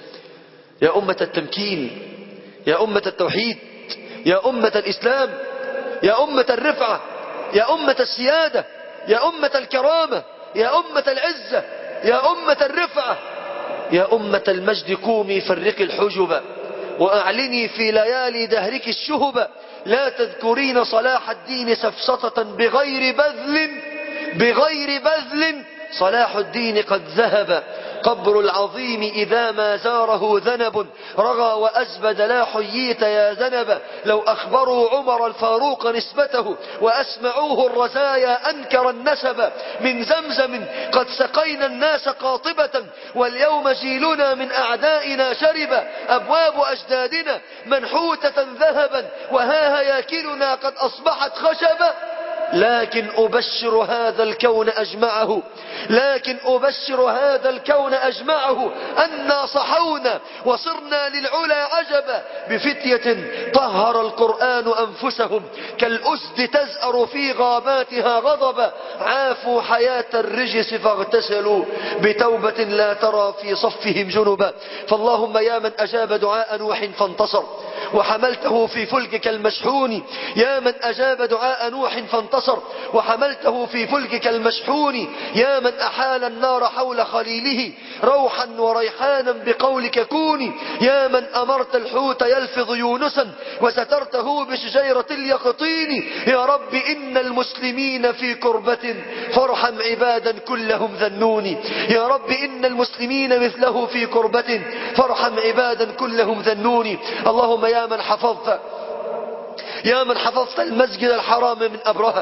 يا أمة التمكين يا أمة التوحيد يا أمة الإسلام يا أمة الرفعة يا أمة السيادة يا أمة الكرامة يا أمة العزة يا أمة الرفعة يا أمة المجد قومي فرقي الحجب وأعلني في ليالي دهرك الشهب لا تذكرين صلاح الدين سفسطة بغير بذل بغير بذل صلاح الدين قد ذهب قبر العظيم إذا ما زاره ذنب رغى وأزبد لا حييت يا ذنب لو أخبروا عمر الفاروق نسبته وأسمعوه الرزايا أنكر النسب من زمزم قد سقينا الناس قاطبة واليوم جيلنا من أعدائنا شرب أبواب أجدادنا منحوتة ذهبا وها هياكلنا قد أصبحت خشبا لكن أبشر هذا الكون أجمعه لكن أبشر هذا الكون أجمعه أنا صحونا وصرنا للعلا عجبا بفتية طهر القرآن أنفسهم كالأسد تزأر في غاباتها غضبا عافوا حياة الرجس فاغتسلوا بتوبة لا ترى في صفهم جنبا فاللهم يا من أجاب دعاء نوح فانتصر وحملته في فلكك المشحون يا من أجاب دعاء نوح فانتصر وحملته في فلكك المشحون يا من أحال النار حول خليله روحا وريحانا بقولك كوني يا من أمرت الحوت يلفظ يونسا وسترته بشجيرة اليقطين يا رب إن المسلمين في كربة فارحم عبادا كلهم ذنوني يا رب إن المسلمين مثله في كربة فارحم عبادا كلهم ذنوني اللهم يا من حفظت يا من حفظت المسجد الحرام من أبرهة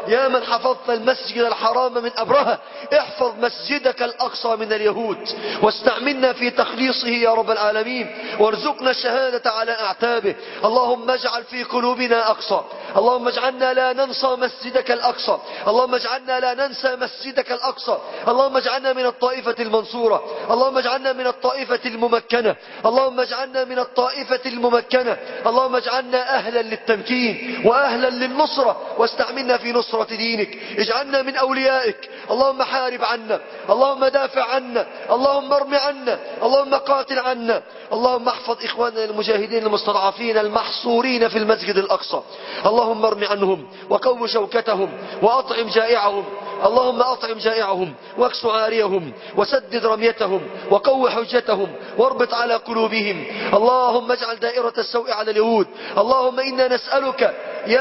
يا من حفظت المسجد الحرام من أبرهة احفظ مسجدك الأقصى من اليهود واستعملنا في تخليصه يا رب العالمين وارزقنا الشهادة على أعتابه اللهم اجعل في قلوبنا أقصى اللهم اجعلنا لا ننسى مسجدك الأقصى اللهم اجعلنا لا ننسى مسجدك الأقصى اللهم اجعلنا من الطائفة المنصورة اللهم اجعلنا من الطائفة الممكنة اللهم اجعلنا من الطائفة الممكنة اللهم اجعلنا أهلا للتمكين وأهلا للنصرة واستعملنا في نصرة دينك اجعلنا من أوليائك اللهم حارب عنا اللهم دافع عنا اللهم ارم عنا اللهم قاتل عنا اللهم احفظ إخواننا المجاهدين المستضعفين المحصورين في المسجد الأقصى اللهم ارم عنهم وقو شوكتهم وأطعم جائعهم اللهم أطعم جائعهم واكس عاريهم وسدد رميتهم وقو حجتهم واربط على قلوبهم اللهم اجعل دائرة السوء على اليهود اللهم إنا نسألك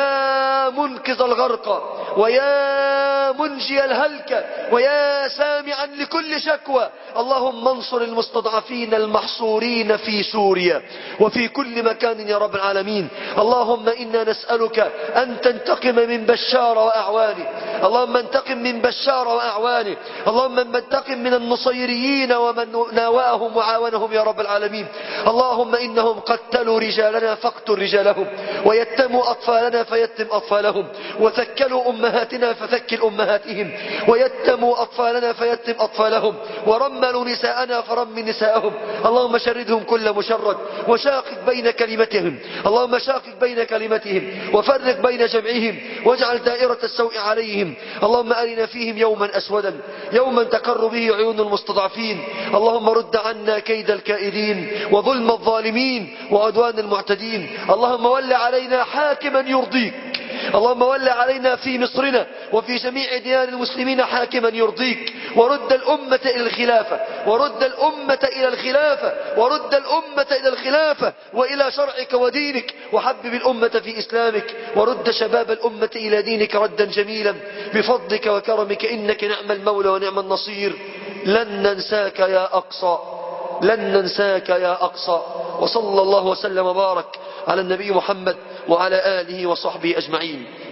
يا منقذ الغرق ويا منجي الهلك ويا سامعا لكل شكوى اللهم انصر المستضعفين المحصورين في سوريا وفي كل مكان يا رب العالمين اللهم إنا نسألك أن تنتقم من بشار وأعوانه اللهم انتقم من بشار وأعوانه اللهم انتقم من النصيريين ومن ناواهم وعاونهم يا رب العالمين اللهم إنهم قتلوا رجالنا فاقتل رجالهم ويتموا أطفالنا فيتم أطفالهم وثكلوا أمهاتنا فثكل أمهاتهم ويتموا أطفالنا فيتم أطفالهم ورملوا نساءنا فرم نساءهم اللهم شردهم كل مشرد وشاقق بين كلمتهم اللهم شاقق بين كلمتهم وفرق بين جمعهم واجعل دائرة السوء عليهم اللهم أرنا فيهم يوما أسودا يوما تقر به عيون المستضعفين اللهم رد عنا كيد الكائدين وظلم الظالمين وعدوان المعتدين اللهم ول علينا حاكما يرضيك اللهم ول علينا في مصرنا وفي جميع ديار المسلمين حاكما يرضيك ورد الأمة إلى الخلافة ورد الأمة إلى الخلافة ورد الأمة إلى الخلافة وإلى شرعك ودينك وحبب الأمة في إسلامك ورد شباب الأمة إلى دينك ردا جميلا بفضلك وكرمك إنك نعم المولى ونعم النصير لن ننساك يا أقصى لن ننساك يا أقصى وصلى الله وسلم وبارك على النبي محمد وعلى آله وصحبه أجمعين